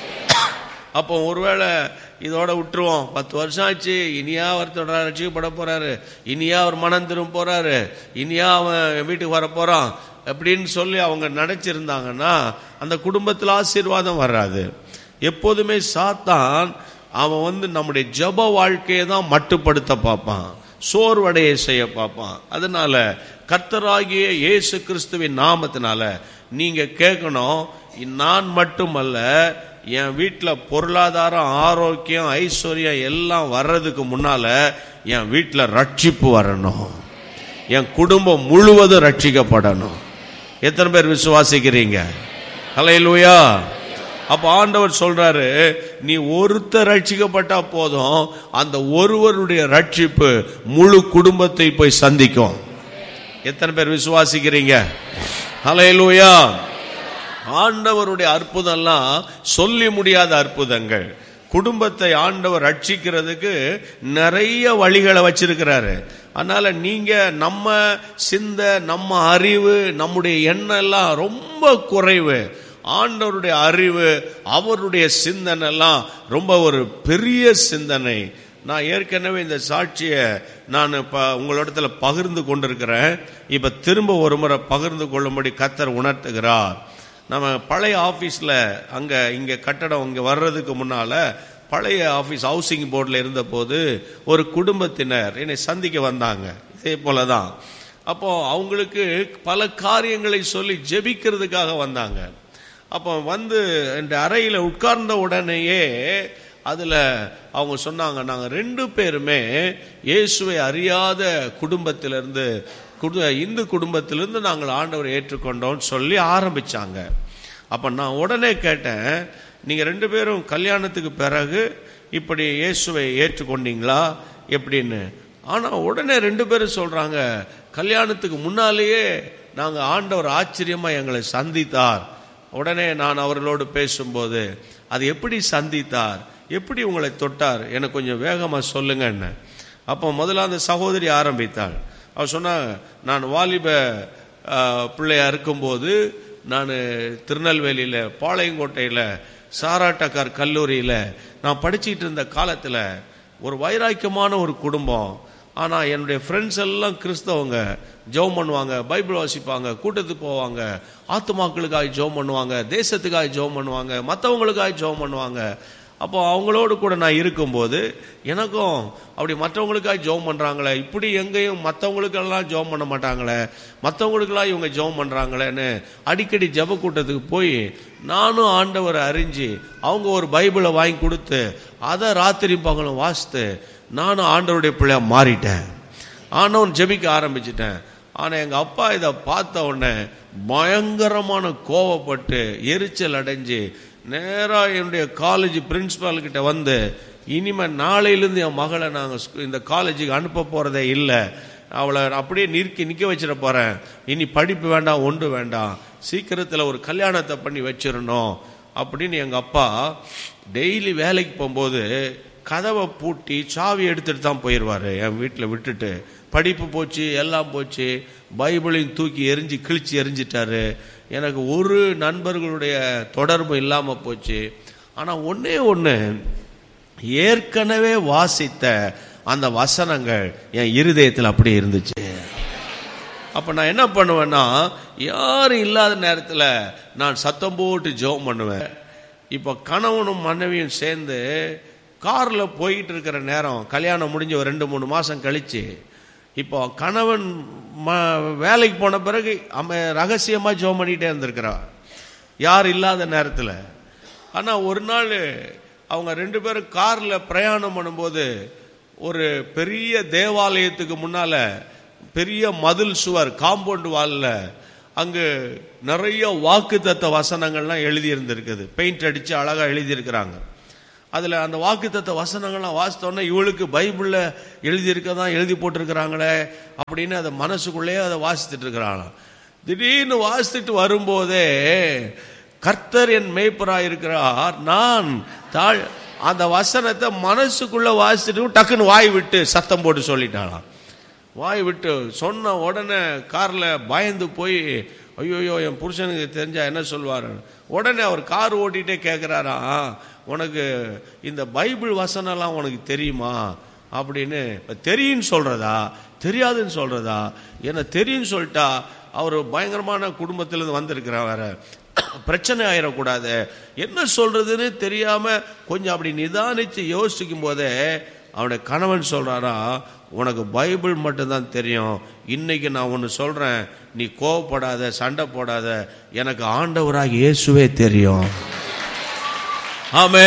அப்போ ஒருவேளை இதோட விட்டுருவோம் பத்து வருஷம் ஆச்சு இனியா ஒருத்தோட ரட்சிக்கப்பட போறாரு இனியா அவர் மனம் திரும்ப போறாரு இனியா அவன் வீட்டுக்கு வர போறான் அப்படின்னு சொல்லி அவங்க நினைச்சிருந்தாங்கன்னா அந்த குடும்பத்தில் ஆசீர்வாதம் வராது எப்போதுமே சாத்தான் அவன் வந்து நம்முடைய ஜப வாழ்க்கையை தான் மட்டுப்படுத்த பார்ப்பான் சோர்வடைய செய்ய பார்ப்பான் அதனால கர்த்தராகிய இயேசு கிறிஸ்துவின் நாமத்தினால நீங்க கேட்கணும் நான் மட்டுமல்ல என் வீட்டில் பொருளாதாரம் ஆரோக்கியம் ஐஸ்வர்யம் எல்லாம் வர்றதுக்கு முன்னால என் வீட்டில் ரட்சிப்பு வரணும் என் குடும்பம் முழுவதும் ரட்சிக்கப்படணும் எத்தனை பேர் விசுவாசிக்கிறீங்க ஹalleluya அப்ப ஆண்டவர் சொல்றாரு நீ ஒருத்தர் ரட்சிக்கப்பட்டா போதும் அந்த ஒருவருடைய ரட்சிப்பு முழு குடும்பத்தை போய் சந்திக்கும் எத்தனை பேர் விசுவாசிக்கிறீங்க ஹalleluya ஆண்டவருடைய அற்புதம்லாம் சொல்லி முடியாத அற்புதங்கள் குடும்பத்தை ஆண்டவர் ரட்சிக்கிறதுக்கு நிறைய வழிகளை வச்சிருக்கிறாரு அதனால நீங்க நம்ம சிந்த நம்ம அறிவு நம்முடைய எண்ணம் எல்லாம் ரொம்ப குறைவு ஆண்டவருடைய அறிவு அவருடைய சிந்தனை எல்லாம் ரொம்ப ஒரு பெரிய சிந்தனை நான் ஏற்கனவே இந்த சாட்சியை நான் இப்போ உங்களிடத்துல பகிர்ந்து கொண்டிருக்கிறேன் இப்போ திரும்ப ஒரு முறை பகிர்ந்து கொள்ளும்படி கத்தர் உணர்த்துகிறார் நம்ம பழைய ஆஃபீஸில் அங்கே இங்கே கட்டடம் இங்கே வர்றதுக்கு முன்னால் பழைய ஆஃபீஸ் ஹவுசிங் போர்டில் இருந்தபோது ஒரு குடும்பத்தினர் என்னை சந்திக்க வந்தாங்க இதே போல தான் அப்போ அவங்களுக்கு பல காரியங்களை சொல்லி ஜெபிக்கிறதுக்காக வந்தாங்க அப்போ வந்து இந்த அறையில் உட்கார்ந்த உடனேயே அதில் அவங்க சொன்னாங்க நாங்கள் ரெண்டு பேருமே இயேசுவை அறியாத குடும்பத்திலிருந்து குடு இந்து குடும்பத்திலிருந்து நாங்கள் ஆண்டவரை ஏற்றுக்கொண்டோம்னு சொல்லி ஆரம்பிச்சாங்க அப்போ நான் உடனே கேட்டேன் நீங்கள் ரெண்டு பேரும் கல்யாணத்துக்கு பிறகு இப்படி இயேசுவை ஏற்றுக்கொண்டீங்களா எப்படின்னு ஆனால் உடனே ரெண்டு பேரும் சொல்கிறாங்க கல்யாணத்துக்கு முன்னாலேயே நாங்கள் ஆண்டவர் ஆச்சரியமாக எங்களை சந்தித்தார் உடனே நான் அவர்களோடு பேசும்போது அது எப்படி சந்தித்தார் எப்படி உங்களை தொட்டார் எனக்கு கொஞ்சம் வேகமாக சொல்லுங்கன்னு அப்போ முதல்ல அந்த சகோதரி ஆரம்பித்தாள் அவர் சொன்னா நான் வாலிப ஆ, பிள்ளையா இருக்கும்போது நான் திருநெல்வேலியில் பாளையங்கோட்டையில் சாராட்டக்கார் கல்லூரியில் நான் படிச்சிட்டு இருந்த காலத்தில் ஒரு வைராக்கியமான ஒரு குடும்பம் ஆனால் என்னுடைய ஃப்ரெண்ட்ஸ் எல்லாம் கிறிஸ்தவங்க ஜெபம் பண்ணுவாங்க பைபிள் வாசிப்பாங்க கூட்டத்துக்கு போவாங்க ஆத்துமாக்களுக்காக ஜெபம் பண்ணுவாங்க தேசத்துக்காக ஜெபம் பண்ணுவாங்க மற்றவங்களுக்காக ஜெபம் பண்ணுவாங்க அப்போ அவங்களோடு கூட நான் இருக்கும்போது எனக்கும் அப்படி மற்றவங்களுக்காக ஜெபம் பண்ணுறாங்களே இப்படி எங்கேயும் மற்றவங்களுக்கெல்லாம் ஜெபம் பண்ண மாட்டாங்களே மற்றவங்களுக்கெல்லாம் இவங்க ஜெபம் பண்ணுறாங்களேன்னு அடிக்கடி ஜெப கூட்டத்துக்கு போய் நானும் ஆண்டவரை அறிஞ்சு அவங்க ஒரு பைபிளை வாங்கி கொடுத்து அதை ராத்திரி பகலும் வாசித்து நானும் ஆண்டவருடைய பிள்ளையா மாறிட்டேன் ஆனவன் ஜெபிக்க ஆரம்பிச்சிட்டேன் ஆனால் எங்கள் அப்பா இதை பார்த்த உடனே பயங்கரமான கோவப்பட்டு எரிச்சல் அடைஞ்சு நேராக என்னுடைய காலேஜ் பிரின்சிபால் கிட்ட வந்து இனிமே நாளையிலேருந்து என் மகளை நாங்கள் இந்த காலேஜுக்கு அனுப்ப போகிறதே இல்லை அவளை அப்படியே நிற்கி நிற்க வச்சிட போகிறேன் இனி படிப்பு வேண்டாம் ஒன்று வேண்டாம் சீக்கிரத்தில் ஒரு கல்யாணத்தை பண்ணி வச்சிடணும் அப்படின்னு எங்கள் அப்பா டெய்லி வேலைக்கு போகும்போது கதவை பூட்டி சாவி எடுத்துட்டு தான் போயிடுவார் என் வீட்டில் விட்டுட்டு படிப்பு போச்சு எல்லாம் போச்சு பைபிளையும் தூக்கி எரிஞ்சு கிழிச்சு எரிஞ்சிட்டாரு எனக்கு ஒரு நண்பர்களுடைய தொடர்பு இல்லாமல் போச்சு ஆனால் ஒன்றே ஒன்று ஏற்கனவே வாசித்த அந்த வசனங்கள் என் இருதயத்தில் அப்படியே இருந்துச்சு அப்ப நான் என்ன பண்ணுவேன்னா யாரும் இல்லாத நேரத்தில் நான் சத்தம் போட்டு ஜெபம் பண்ணுவேன் இப்போ கணவனும் மனைவியும் சேர்ந்து கார்ல போயிட்டு இருக்கிற நேரம் கல்யாணம் முடிஞ்ச ஒரு ரெண்டு மூணு மாசம் கழிச்சு இப்போ கணவன் ம- வேலைக்கு போன பிறகு அவன் ரகசியமா ஜெபம் பண்ணிட்டே இருந்திருக்கிறா யார் இல்லாத நேரத்தில் ஆனா ஒரு நாள் அவங்க ரெண்டு பேரும் கார்ல பிரயாணம் பண்ணும்போது ஒரு பெரிய தேவாலயத்துக்கு முன்னால பெரிய மதில் சுவர் காம்பவுண்ட் வால்ல அங்கு நிறைய வாக்குத்தத்த வசனங்கள்லாம் எழுதி இருந்திருக்குது பெயிண்ட் அடிச்சு அழகா எழுதி இருக்கிறாங்க அதுல அந்த வாக்குத்தத்த வசனங்கள்லாம் வாசித்தோன்னே இவளுக்கு பைபிள்ல எழுதி இருக்கதான் எழுதி போட்டிருக்கிறாங்களே அப்படின்னு அதை மனசுக்குள்ளேயே அதை வாசித்துட்டு இருக்கிறாங்களாம் திடீர்னு வாசித்துட்டு வரும்போதே கர்த்தர் என் மேய்ப்பராய் இருக்கிறார் நான் தாழ் அந்த வசனத்தை மனசுக்குள்ள வாசிச்சுட்டு டக்குன்னு வாய் விட்டு சத்தம் போட்டு சொல்லிட்டாளாம் வாய் விட்டு சொன்ன உடனே கார்ல பயந்து போய் ஐயோயோ என் புருஷனுக்கு தெரிஞ்சா என்ன சொல்வாரு உடனே அவர் கார் ஓட்டிட்டே கேட்குறாராம் உனக்கு இந்த பைபிள் வசனம்லாம் உனக்கு தெரியுமா அப்படின்னு இப்ப தெரியும்னு சொல்றதா தெரியாதுன்னு சொல்றதா என்ன தெரியும்னு சொல்லிட்டா அவர் பயங்கரமான குடும்பத்திலிருந்து வந்திருக்கிறார் வேற பிரச்சனை ஆயிடக்கூடாது என்ன சொல்றதுன்னு தெரியாம கொஞ்சம் அப்படி நிதானிச்சு யோசிக்கும் போதே அவனுடைய கணவன் சொல்றாரா உனக்கு பைபிள் மட்டும்தான் தெரியும் இன்னைக்கு நான் ஒன்று சொல்றேன் நீ கோவப்படாத சண்டை போடாத எனக்கு ஆண்டவராக இயேசுவே தெரியும் ஆமே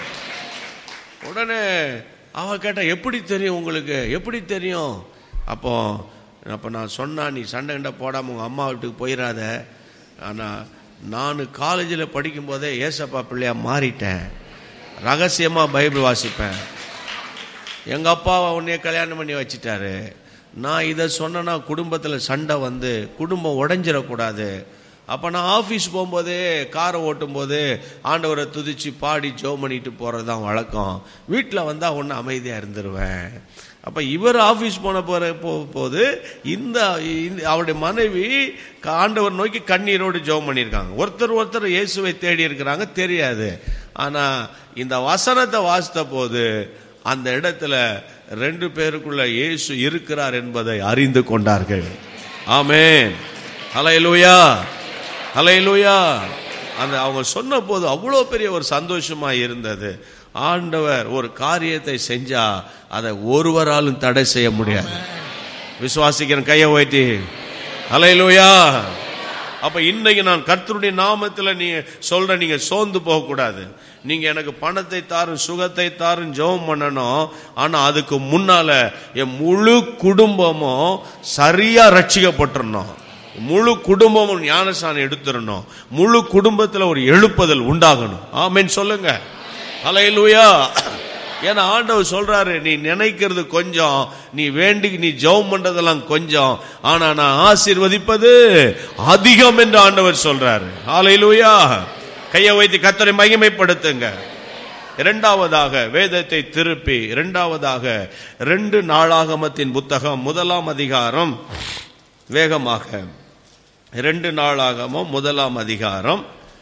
உடனே அவ கேட்டா எப்படி தெரியும் உங்களுக்கு எப்படி தெரியும் அப்போ அப்போ நான் சொன்னா நீ சண்டை கிண்டை போடாம உங்க அம்மா வீட்டுக்கு போயிடாத ஆனா நான் காலேஜில் படிக்கும்போதே ஏசப்பா பிள்ளையா மாறிட்டேன் ரகசியமா பைபிள் வாசிப்பேன் எங்க அப்பா உன்னைய கல்யாணம் பண்ணி வச்சிட்டாரு நான் இதை சொன்னேன்னா குடும்பத்தில் சண்டை வந்து குடும்பம் உடைஞ்சிடக்கூடாது அப்போ நான் ஆஃபீஸ் போகும்போதே காரை ஓட்டும் போது ஆண்டவரை துதிச்சு பாடி ஜோ பண்ணிட்டு போகிறது தான் வழக்கம் வீட்டில் வந்தால் ஒன்று அமைதியாக இருந்துருவேன் அப்போ இவர் ஆஃபீஸ் போன போகிற போது இந்த இந்த- அவருடைய மனைவி க- ஆண்டவர் நோக்கி கண்ணீரோடு ஜெபம் பண்ணியிருக்காங்க ஒருத்தர் ஒருத்தர் இயேசுவை தேடி இருக்கிறாங்க தெரியாது ஆனால் இந்த வசனத்தை வாசித்த போது அந்த இடத்துல ரெண்டு பேருக்குள்ள இயேசு இருக்கிறார் என்பதை அறிந்து கொண்டார்கள் ஆமென் ஹalleluya ஹalleluya அந்த அவங்க சொன்ன போது அவ்வளோ பெரிய ஒரு சந்தோஷமா இருந்தது ஆண்டவர் ஒரு காரியத்தை செஞ்சா அதை ஒருவராலும் தடை செய்ய முடியாது விசுவாசிக்கிறேன் கையை ஓய்த்தி ஹalleluya அப்ப இன்னைக்கு நான் கர்த்தருடைய நாமத்துல நீங்க சொல்ற நீங்க சோர்ந்து போக கூடாது நீங்க எனக்கு பணத்தை தாரும் சுகத்தை தாரும் ஜெபம் பண்ணணும் ஆனா அதுக்கு முன்னால என் முழு குடும்பமும் சரியா ரட்சிக்கப்பட்டிரணும் முழு குடும்பமும் ஞானசானம் எடுத்துடணும் முழு குடும்பத்துல ஒரு எழுப்புதல் உண்டாகணும் ஆமென் சொல்லுங்க ஹalleluya ஏன்னா ஆண்டவர் சொல்றாரு நீ நினைக்கிறது கொஞ்சம் நீ வேண்டி நீ ஜெபம் பண்றதெல்லாம் கொஞ்சம் ஆனா நான் ஆசீர்வதிப்பது அதிகம் என்று ஆண்டவர் சொல்றாரு ஹalleluya கையை வைத்து கத்தரை மகிமைப்படுத்துங்க இரண்டாவதாக வேதத்தை திருப்பி இரண்டாவதாக ரெண்டு நாளாகமத்தின் புத்தகம் முதலாம் அதிகாரம் வேகமாக ரெண்டு நாளாகமம் முதலாம் அதிகாரம்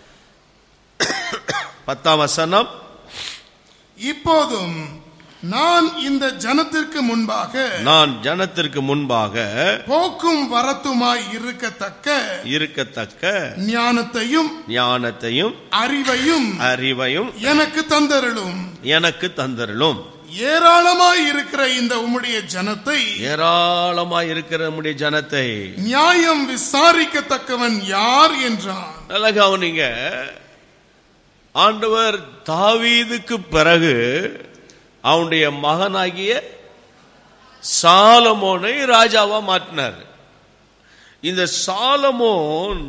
பத்தாம் வசனம் இப்போதும் நான் இந்த ஜனத்திற்கு முன்பாக நான் ஜனத்திற்கு முன்பாக போக்கும் வரத்துமாய் இருக்கத்தக்க இருக்கத்தக்க ஞானத்தையும் ஞானத்தையும் அறிவையும் அறிவையும் எனக்கு தந்தருளும் எனக்கு தந்தருளும் ஏராளமாய் இருக்கிற இந்த உம்முடைய ஜனத்தை ஏராளமாய் இருக்கிற நம்முடைய ஜனத்தை நியாயம் விசாரிக்கத்தக்கவன் யார் என்றான் நல்ல கவனிங்க ஆண்டவர் தாவீதுக்கு பிறகு அவனுடைய மகனாகிய சாலமோனை ராஜாவா மாற்றினார் இந்த சாலமோன்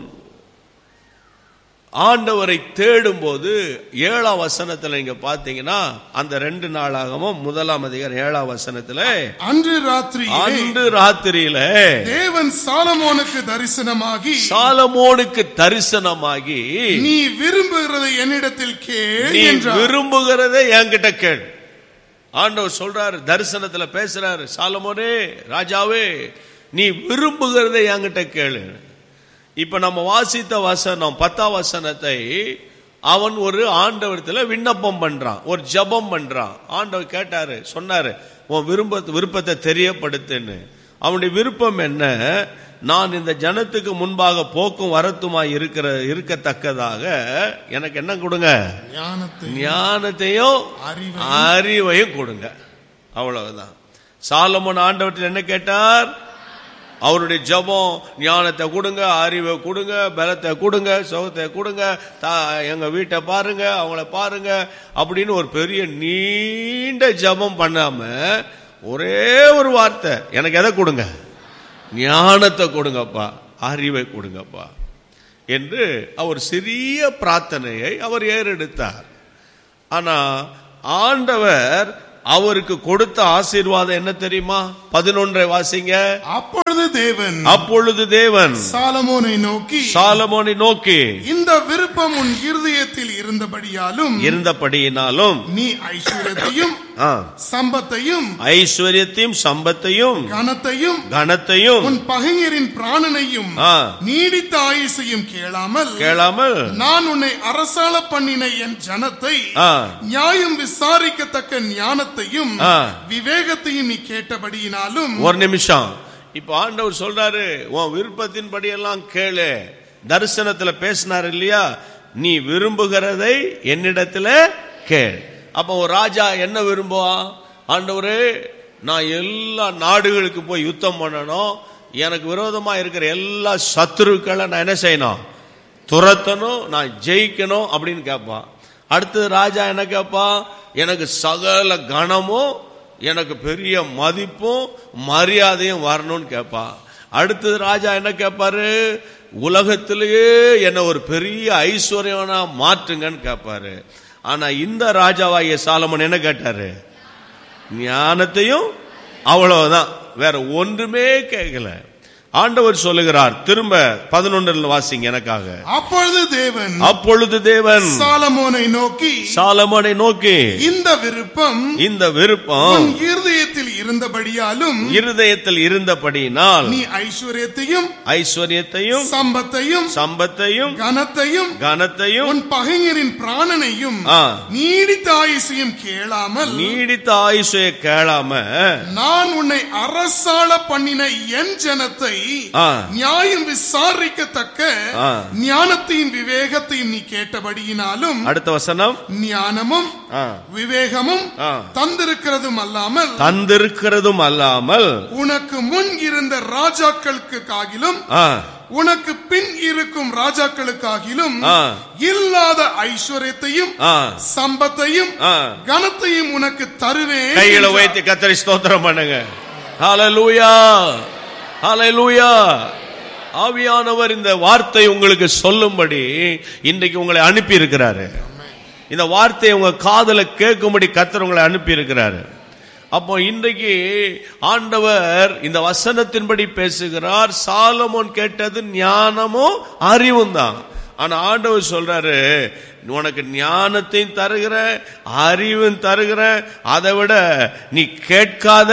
ஆண்டவரை தேடும்போது ஏழாம் வசனத்துல நீங்க பாத்தீங்கன்னா அந்த ரெண்டு நாளாகவும் முதலாம் அதிகாரம் ஏழாம் வசனத்துல அன்று ராத்திரியிலே அன்று ராத்திரியில தேவன் சாலமோனுக்கு தரிசனமாகி சாலமோனுக்கு தரிசனமாகி நீ விரும்புகிறதை என்னிடத்தில் கேள் நீ என்றார் விரும்புகிறதை என்கிட்ட கேள் ஆண்டவர் சொல்றாரு தரிசனத்துல பேசுறாரு சாலமோனே ராஜாவே நீ விரும்புகிறதை என்கிட்ட கேளு இப்ப நம்ம வாசித்த வசனம் பத்தாம் வசனத்தை அவன் ஒரு ஆண்டவரத்துல விண்ணப்பம் பண்றான் ஒரு ஜெபம் பண்றான் ஆண்டவர் கேட்டாரு சொன்னாரு உன் விரும்ப விருப்பத்தை தெரியப்படுத்துன்னு அவனுடைய விருப்பம் என்ன நான் இந்த ஜனத்துக்கு முன்பாக போக்கும் வரத்துமாய் இருக்கிற இருக்கத்தக்கதாக எனக்கு என்ன கொடுங்க ஞானத்தை ஞானத்தையும் அறிவை அறிவையும் கொடுங்க அவ்வளவுதான் சாலமோன் ஆண்டவற்றில் என்ன கேட்டார் அவருடைய ஜெபம் ஞானத்தை கொடுங்க அறிவை கொடுங்க பலத்தை கொடுங்க சுகத்தை கொடுங்க தா- எங்க வீட்டை பாருங்க அவங்கள பாருங்க அப்படின்னு ஒரு பெரிய நீண்ட ஜெபம் பண்ணாம ஒரே ஒரு வார்த்தை எனக்கு எதை கொடுங்க ஞானத்தை கொடுங்கப்பா அறிவை கொடுங்கப்பா என்று அவர் சிறிய பிரார்த்தனையை அவர் ஏறெடுத்தார் ஆனா ஆண்டவர் அவருக்கு கொடுத்த ஆசீர்வாதம் என்ன தெரியுமா பதினொன்றை வாசிங்க அப்பொழுது தேவன் அப்பொழுது தேவன் சாலமோனை நோக்கி சாலமோனை நோக்கி இந்த விருப்பம் உன் இருதயத்தில் இருந்தபடியாலும் இருந்தபடியினாலும் நீ ஐஸ்வர்யத்தையும் ஆ, சம்பத்தையும் ஐஸ்வர்யத்தையும் சம்பத்தையும் கனத்தையும் கனத்தையும் உன் பகைஞரின் பிராணனையும் ஆ, நீடித்த ஆயுசையும் கேளாமல் கேளாமல் நான் உன்னை அரசாள பண்ணின என் ஜனத்தை ஆ, நியாயம் விசாரிக்கத்தக்க ஞானத்தையும் ஆ. விவேகத்தையும் நீ கேட்டபடியினாலும் ஒரு நிமிஷம் இப்ப ஆண்டவர் சொல்றாரு உன் விருப்பத்தின்படி எல்லாம் கேளு தரிசனத்துல பேசினார் இல்லையா நீ விரும்புகிறதை என்னிடத்துல கேள் அப்ப ஒரு ராஜா என்ன விரும்புவான் ஆண்டவரே நான் எல்லா நாடுகளுக்கு போய் யுத்தம் பண்ணணும் எனக்கு விரோதமா இருக்கிற எல்லா சத்துருக்களை நான் என்ன செய்யணும் துரத்தணும் நான் ஜெயிக்கணும் அப்படின்னு கேட்பான் அடுத்தது ராஜா என்ன கேட்பான் எனக்கு சகல கணமும் எனக்கு பெரிய மதிப்பும் மரியாதையும் வரணும்னு கேட்பான் அடுத்தது ராஜா என்ன கேட்பாரு உலகத்திலேயே என்ன ஒரு பெரிய ஐஸ்வர்யவனா மாற்றுங்கன்னு கேட்பாரு ஆனா இந்த ராஜாவாகிய சாலமன் என்ன கேட்டாரு ஞானத்தையும் அவ்வளவுதான் வேற ஒன்றுமே கேட்கல ஆண்டவர் சொல்லுகிறார் திரும்ப பதினொன்றில் வாசிங்க எனக்காக அப்பொழுது தேவன் அப்பொழுது தேவன் சாலமோனை நோக்கி சாலமோனை நோக்கி இந்த விருப்பம் இந்த விருப்பம் உன் இருதயத்தில் இருந்தபடியாலும் இருதயத்தில் இருந்தபடியினால் நீ ஐஸ்வர்யத்தையும் ஐஸ்வர்யத்தையும் சம்பத்தையும் சம்பத்தையும் கனத்தையும் கனத்தையும் உன் பகைஞரின் பிராணனையும் ஆ, நீடித்த ஆயுசையும் கேளாமல் நீடித்த ஆயுஷை கேளாம நான் உன்னை அரசாள பண்ணின என் ஜனத்தை ஆ, நியாயம் விசாரிக்கத்தக்க ஆ. ஞானத்தையும் விவேகத்தையும் நீ கேட்டபடியினாலும் அடுத்த வசனம் ஞானமும் ஆ, விவேகமும் ஆ. தந்திருக்கிறதும் அல்லாமல் தந்திருக்கிறதும் அல்லாமல் உனக்கு முன் இருந்த ராஜாக்களுக்கு காகிலும் ஆ, உனக்கு பின் இருக்கும் ராஜாக்களுக்காகிலும் ஆ. இல்லாத ஐஸ்வர்யத்தையும் ஆ, சம்பத்தையும் ஆ. கனத்தையும் உனக்கு தருவேன் கைகளை என்றார். வைத்து கத்தரி ஸ்தோத்திரம் பண்ணுங்க ஹalleluya ஹalleluya ஆவியானவர் இந்த வார்த்தை உங்களுக்கு சொல்லும்படி இன்றைக்கு உங்களை அனுப்பி இருக்கிறாரு இந்த வார்த்தையை உங்க காதுல கேட்கும்படி கத்தர் உங்களை அனுப்பி இருக்கிறாரு அப்போ இன்றைக்கு ஆண்டவர் இந்த வசனத்தின்படி பேசுகிறார் சாலமோன் கேட்டது ஞானமும் அறிவும் தான் ஆனா ஆண்டவர் சொல்றாரு உனக்கு ஞானத்தையும் தருகிற அறிவும் தருகிற அதை விட நீ கேட்காத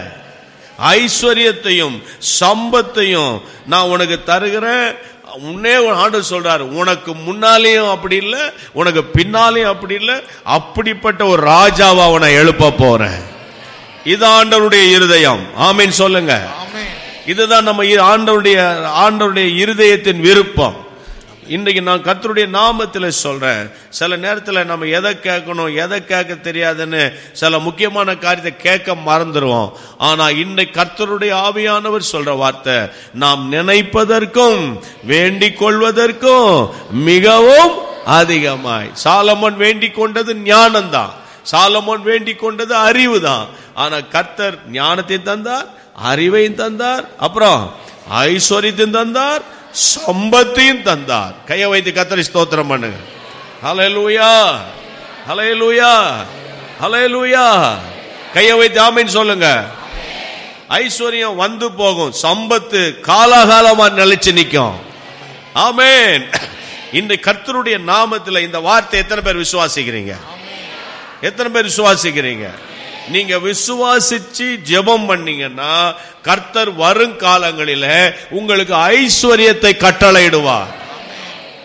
ஐஸ்வர்யத்தையும் சம்பத்தையும் நான் உனக்கு தருகிறேன் உன்னே ஆண்டு சொல்றாரு உனக்கு முன்னாலேயும் அப்படி இல்லை உனக்கு பின்னாலேயும் அப்படி இல்லை அப்படிப்பட்ட ஒரு ராஜாவா உன்னை எழுப்ப போறேன் இது ஆண்டவருடைய இருதயம் ஆமீன் சொல்லுங்க ஆமென். இதுதான் நம்ம இ- ஆண்டவருடைய ஆண்டவருடைய இருதயத்தின் விருப்பம் இன்றைக்கு நான் கர்த்தருடைய நாமத்தில் சொல்றேன் சில நேரத்தில் நம்ம எதை கேட்கணும் எதை கேட்க தெரியாதுன்னு சில முக்கியமான காரியத்தை கேட்க மறந்துடுவோம் ஆனா இன்னைக்கு கர்த்தருடைய ஆவியானவர் சொல்ற வார்த்தை நாம் நினைப்பதற்கும் வேண்டிக் கொள்வதற்கும் மிகவும் அதிகமாய் சாலமன் வேண்டிக் கொண்டது ஞானம்தான் சாலமோன் வேண்டிக் கொண்டது அறிவு தான் ஆனா கர்த்தர் ஞானத்தை தந்தார் அறிவையும் தந்தார் அப்புறம் ஐஸ்வர்யத்தையும் தந்தார் சம்பத்தையும் தந்தார் கையை வைத்து கத்தரி ஸ்தோத்திரம் பண்ணுங்க ஹalleluya ஹalleluya ஹalleluya கையை வைத்து ஆமென் சொல்லுங்க ஐஸ்வர்யம் வந்து போகும் சம்பத்து காலாகாலமா நிலைச்சு நிக்கும் ஆமென் இந்த கர்த்தருடைய நாமத்துல இந்த வார்த்தை எத்தனை பேர் விசுவாசிக்கிறீங்க எத்தனை பேர் விசுவாசிக்கிறீங்க நீங்க விசுவாசிச்சு ஜெபம் பண்ணீங்கன்னா கர்த்தர் வருங்காலங்களில உங்களுக்கு ஐஸ்வர்யத்தை கட்டளையிடுவார்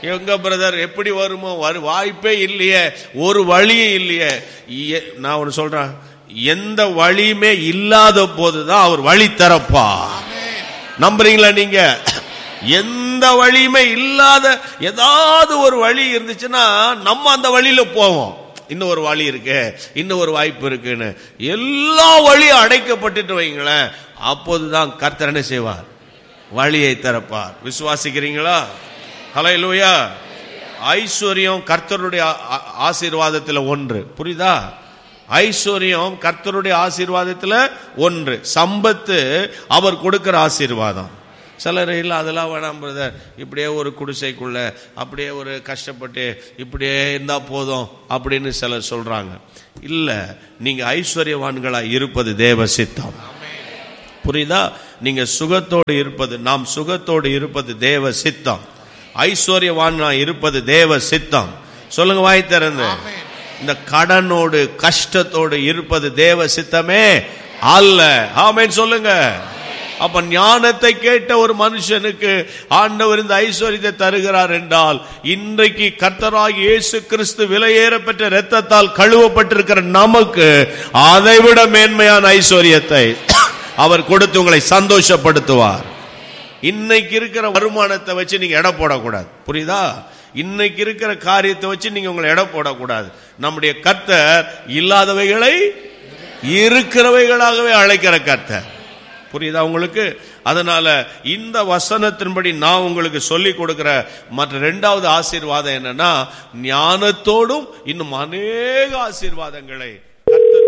எங்க பிரதர் எப்படி வருமோ வரு வாய்ப்பே இல்லையே ஒரு வழியும் இல்லையே எ- நான் ஒன்று சொல்றேன் எந்த வழியுமே இல்லாத போதுதான் அவர் வழி திறப்பா நம்புறீங்களா நீங்க எந்த வழியுமே இல்லாத ஏதாவது ஒரு வழி இருந்துச்சுன்னா நம்ம அந்த வழியில போவோம் இன்னும் ஒரு வழி இருக்கு இன்னும் ஒரு வாய்ப்பு இருக்குன்னு எல்லா வழியும் அடைக்கப்பட்டுட்டு வைங்களேன் அப்போதுதான் கர்த்தர் என்ன செய்வார் வழியை திறப்பார் விசுவாசிக்கிறீங்களா ஹலோ லூயா ஐஸ்வர்யம் கர்த்தருடைய ஆ- ஆ- ஆசீர்வாதத்துல ஒன்று புரியுதா ஐஸ்வர்யம் கர்த்தருடைய ஆசீர்வாதத்துல ஒன்று சம்பத்து அவர் கொடுக்கிற ஆசீர்வாதம் சிலர் இல்லை அதெல்லாம் வேணாம் பிரதர் இப்படியே ஒரு குடிசைக்குள்ள அப்படியே ஒரு கஷ்டப்பட்டு இப்படியே இருந்தா போதும் அப்படின்னு சிலர் சொல்றாங்க இல்ல நீங்க ஐஸ்வர்யவான்களா இருப்பது தேவ சித்தம் புரியுதா நீங்க சுகத்தோடு இருப்பது நாம் சுகத்தோடு இருப்பது தேவ சித்தம் ஐஸ்வர்யவானா இருப்பது தேவ சித்தம் சொல்லுங்க வாய் திறந்து இந்த கடனோடு கஷ்டத்தோடு இருப்பது தேவ சித்தமே அல்ல ஆமென் சொல்லுங்க அப்ப ஞானத்தை கேட்ட ஒரு மனுஷனுக்கு ஆண்டவர் இந்த ஐஸ்வர்யத்தை தருகிறார் என்றால் இன்றைக்கு கர்த்தராகி இயேசு கிறிஸ்து விலையேற பெற்ற இரத்தத்தால் கழுவப்பட்டிருக்கிற நமக்கு அதைவிட மேன்மையான ஐஸ்வர்யத்தை அவர் கொடுத்து உங்களை சந்தோஷப்படுத்துவார் இன்னைக்கு இருக்கிற வருமானத்தை வச்சு நீங்க எடை போடக்கூடாது புரியுதா இன்னைக்கு இருக்கிற காரியத்தை வச்சு நீங்க உங்களை எடை போடக்கூடாது நம்முடைய கர்த்தர் இல்லாதவைகளை இருக்கிறவைகளாகவே அழைக்கிற கர்த்தர் புரியுதா உங்களுக்கு அதனால இந்த வசனத்தின்படி நான் உங்களுக்கு சொல்லி கொடுக்கிற மற்ற ரெண்டாவது ஆசீர்வாதம் என்னன்னா ஞானத்தோடும் இன்னும் அநேக ஆசீர்வாதங்களை கர்த்தர்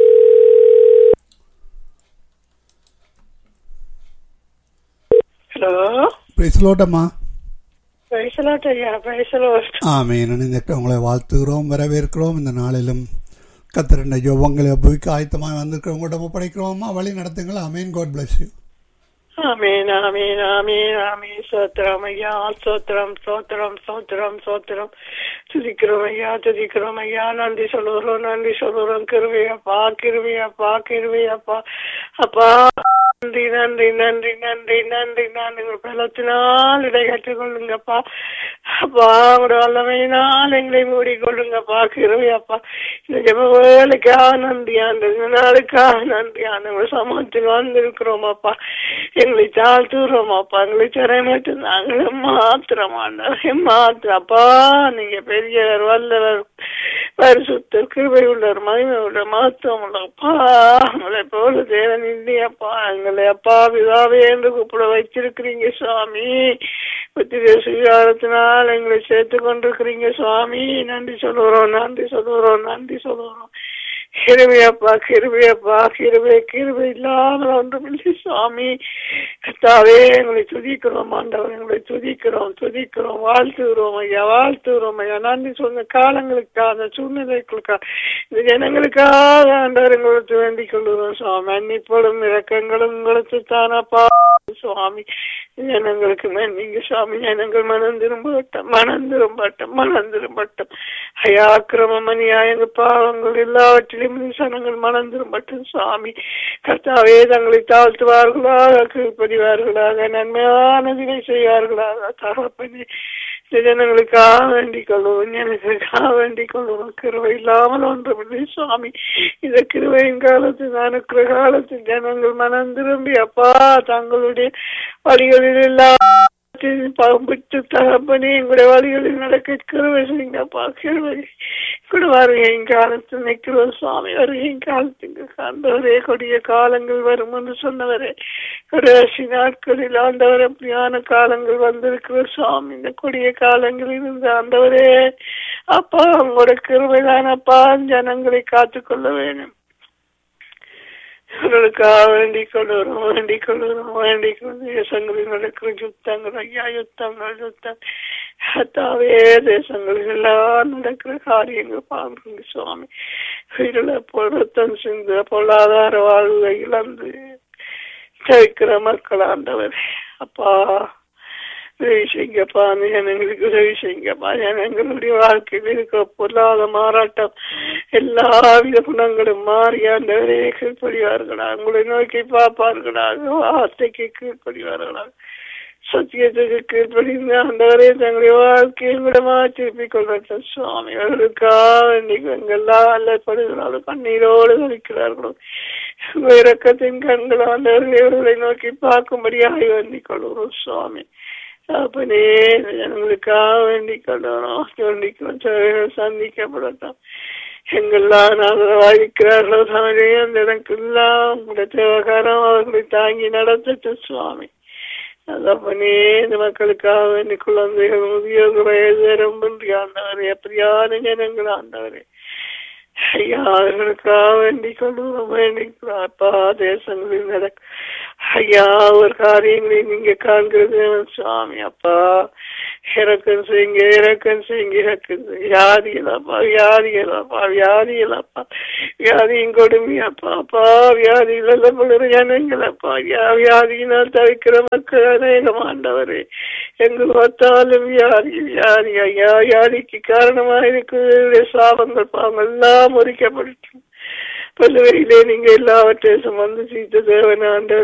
ஹலோ பிரைஸ்லோட்டம்மா பிரைசலாட் ஐயா பிரைசலாட் ஆமேன் இந்த உங்களை வாழ்த்துகிறோம் வரவேற்கிறோம் இந்த நாளிலும் கத்திரண்ட யோகங்களை அபுவிக்கு ஆயத்தமாக வந்திருக்கிறவங்கள்ட்ட ஒப்படைக்கிறோமா வழி நடத்துங்கள் அமேன் காட் bless யூ ஆமீன் ஆமீன் ஆமீன் ஆமீன் சோத்திரம் ஐயா சோத்திரம் சோத்திரம் சோத்திரம் சோத்திரம் துதிக்கிறோம் ஐயா துதிக்கிறோம் ஐயா நன்றி சொல்லுறோம் நன்றி சொல்லுறோம் கிருவியப்பா கிருவியப்பா கிருவியப்பா அப்பா நன்றி நன்றி நன்றி நன்றி நன்றி நன்றி உங்கள் பலத்தினால் இடை கற்றுக்கொள்ளுங்கப்பா அப்பா உங்களோட வல்லமையினால் எங்களை மூடிக்கொள்ளுங்கப்பா கிருவியப்பா இந்த ஜெப வேலைக்காக நன்றி ஆண்டு இந்த நாளுக்காக நன்றி ஆண்டு உங்கள் சமூகத்தில் வந்திருக்கிறோம் அப்பா எங்களை தாழ்த்துறோம் அப்பா எங்களை திறமைட்டு நாங்கள் மாத்திரம் ஆண்டவரே மாத்திரம் அப்பா நீங்க பெரியவர் வல்லவர் பரிசுத்தர் கிருபை உள்ளவர் மகிமை உள்ள மகத்துவம் உள்ள அப்பா உங்களை போல தேவன் இல்லையப்பா எங்களை அப்பா பிதாவே என்று கூப்பிட வச்சிருக்கிறீங்க சுவாமி புத்திர சுகாரத்தினால் எங்களை சேர்த்து கொண்டிருக்கிறீங்க சுவாமி நன்றி சொல்லுறோம் நன்றி சொல்லுறோம் நன்றி சொல்லுறோம் கிருபையப்பா கிருபையப்பா கிருபை கிருபை இல்லாமல் ஒன்றுமில்லை சுவாமி கத்தாவே எங்களை துதிக்கிறோம் ஆண்டவர் எங்களை துதிக்கிறோம் துதிக்கிறோம் வாழ்த்துகிறோம் ஐயா வாழ்த்துகிறோம் ஐயா நன்றி சொன்ன காலங்களுக்காக அந்த சூழ்நிலைகளுக்காக இந்த ஜனங்களுக்காக ஆண்டவர் எங்களுக்கு வேண்டிக் கொள்கிறோம் சுவாமி மன்னிப்படும் இரக்கங்களும் உங்களுக்கு தானப்பா சுவாமி ஜனங்களுக்கு நீங்க சுவாமி ஜனங்கள் மனம் திரும்பட்டும் மனம் திரும்பட்டும் மனம் திரும்பட்டும் ஐயா அக்கிரமம் அநியாயங்கள் பாவங்கள் எல்லாவற்றிலும் சனங்கள் மனம் திரும்பட்டும் சுவாமி கர்த்தாவே தங்களை தாழ்த்துவார்களாக கீழ்ப்படிவார்களாக நன்மையானதினை செய்வார்களாக தகப்பனே இந்த ஜனங்களுக்காக வேண்டிக் கொள்வோம் எனக்காக வேண்டிக் கொள்வோம் கிருவை இல்லாமல் ஒன்றுமில்லை சுவாமி இந்த கிருவையின் காலத்தில் அனுக்கிற காலத்தில் ஜனங்கள் மனம் திரும்பி அப்பா தங்களுடைய வழிகளில் எல்லாம் பகுப்பிட்டு தகப்பனே எங்களுடைய வழிகளில் நடக்க கிருவை செய்யுங்கப்பா கிருவை கூட வருகையின் காலத்தில் நிற்கிறோம் சுவாமி வருகையின் காலத்துக்கு ஆண்டவரே கொடிய காலங்கள் வரும் என்று சொன்னவரே கடைசி நாட்களில் ஆண்டவர் அப்படியான காலங்கள் வந்திருக்கிற சுவாமி இந்த கொடிய காலங்களில் இருந்து ஆண்டவரே அப்பா உங்களோட கிருபைதான் அப்பா ஜனங்களை காத்துக்கொள்ள வேணும் அவர்களுக்காக வேண்டிக் கொள்ளுறோம் வேண்டிக் கொள்ளுறோம் வேண்டிக் கொண்டு தேசங்களில் நடக்கிற யுத்தங்கள் ஐயா யுத்தங்கள் யுத்தம் கத்தாவே தேசங்களில் எல்லாம் நடக்கிற காரியங்கள் பாருங்க சுவாமி உயிரிழப்பு ரத்தம் சிந்து பொருளாதார வாழ்வை இழந்து தவிக்கிற மக்கள் ஆண்டவர் அப்பா உதவி செய்யுங்கப்பா அந்த ஜனங்களுக்கு உதவி செய்யுங்கப்பா ஜனங்களுடைய வாழ்க்கையில் இருக்க பொருளாதார மாறாட்டம் எல்லா வித குணங்களும் மாறி ஆண்டவரே கீழ்ப்படிவார்களா உங்களை நோக்கி பார்ப்பார்களாக வார்த்தைக்கு கீழ்ப்படிவார்களா சத்தியத்துக்கு கீழ்ப்படிந்த ஆண்டவரே தங்களுடைய வாழ்க்கையை விடமா திருப்பிக் கொள்ளட்டும் சுவாமி அவர்களுக்காக இன்னைக்கு எங்கெல்லாம் அல்லப்படுகிறார்கள் கண்ணீரோடு இருக்கிறார்களோ உங்கள் இரக்கத்தின் கண்கள் ஆண்டவர்களே அவர்களை நோக்கி பார்க்கும்படியாக வேண்டிக் கொள்கிறோம் சுவாமி அப்பனே ஜனங்களுக்காக வேண்டிக் கொள்ளணும் வேண்டிக்கிறோம் தேவைகள் சந்திக்கப்படட்டும் எங்கெல்லாம் ஆதரவாயிருக்கிறார்களோ தமிழே அந்த இடங்கெல்லாம் உங்களுடைய தேவகாரம் அவர்களை தாங்கி நடத்தட்டும் சுவாமி அதப்பனே இந்த மக்களுக்காக வேண்டி குழந்தைகள் முதியோர் வயது ரொம்ப ஆண்டவரே அப்படியான ஜனங்கள் ஆண்டவரே ஐயா அவர்களுக்காக வேண்டிக் கொள்வோம் வேண்டிக்கிறோம் அப்பா தேசங்களில் நடக்க ஐயா ஒரு காரியங்களை நீங்க காண்கிறது சுவாமி அப்பா இறக்கம் செய்யுங்க இறக்கம் செய்யுங்க இறக்கம் வியாதிகளப்பா வியாதிகளப்பா வியாதிகளப்பா வியாதியும் கொடுமையாப்பா அப்பா வியாதிகள் எல்லாம் ஜனங்களப்பா வியாதியினால் தவிக்கிற மக்கள் அநேகம் ஆண்டவரே எங்கு பார்த்தாலும் வியாதி வியாதி ஐயா வியாதிக்கு காரணமாக இருக்கிற சாபங்கள் பாவங்கள் எல்லாம் முறிக்கப்பட்டு பல்வேறியிலே நீங்க எல்லாவற்றையும் சுமந்து சீத்த தேவன் ஆண்டவர்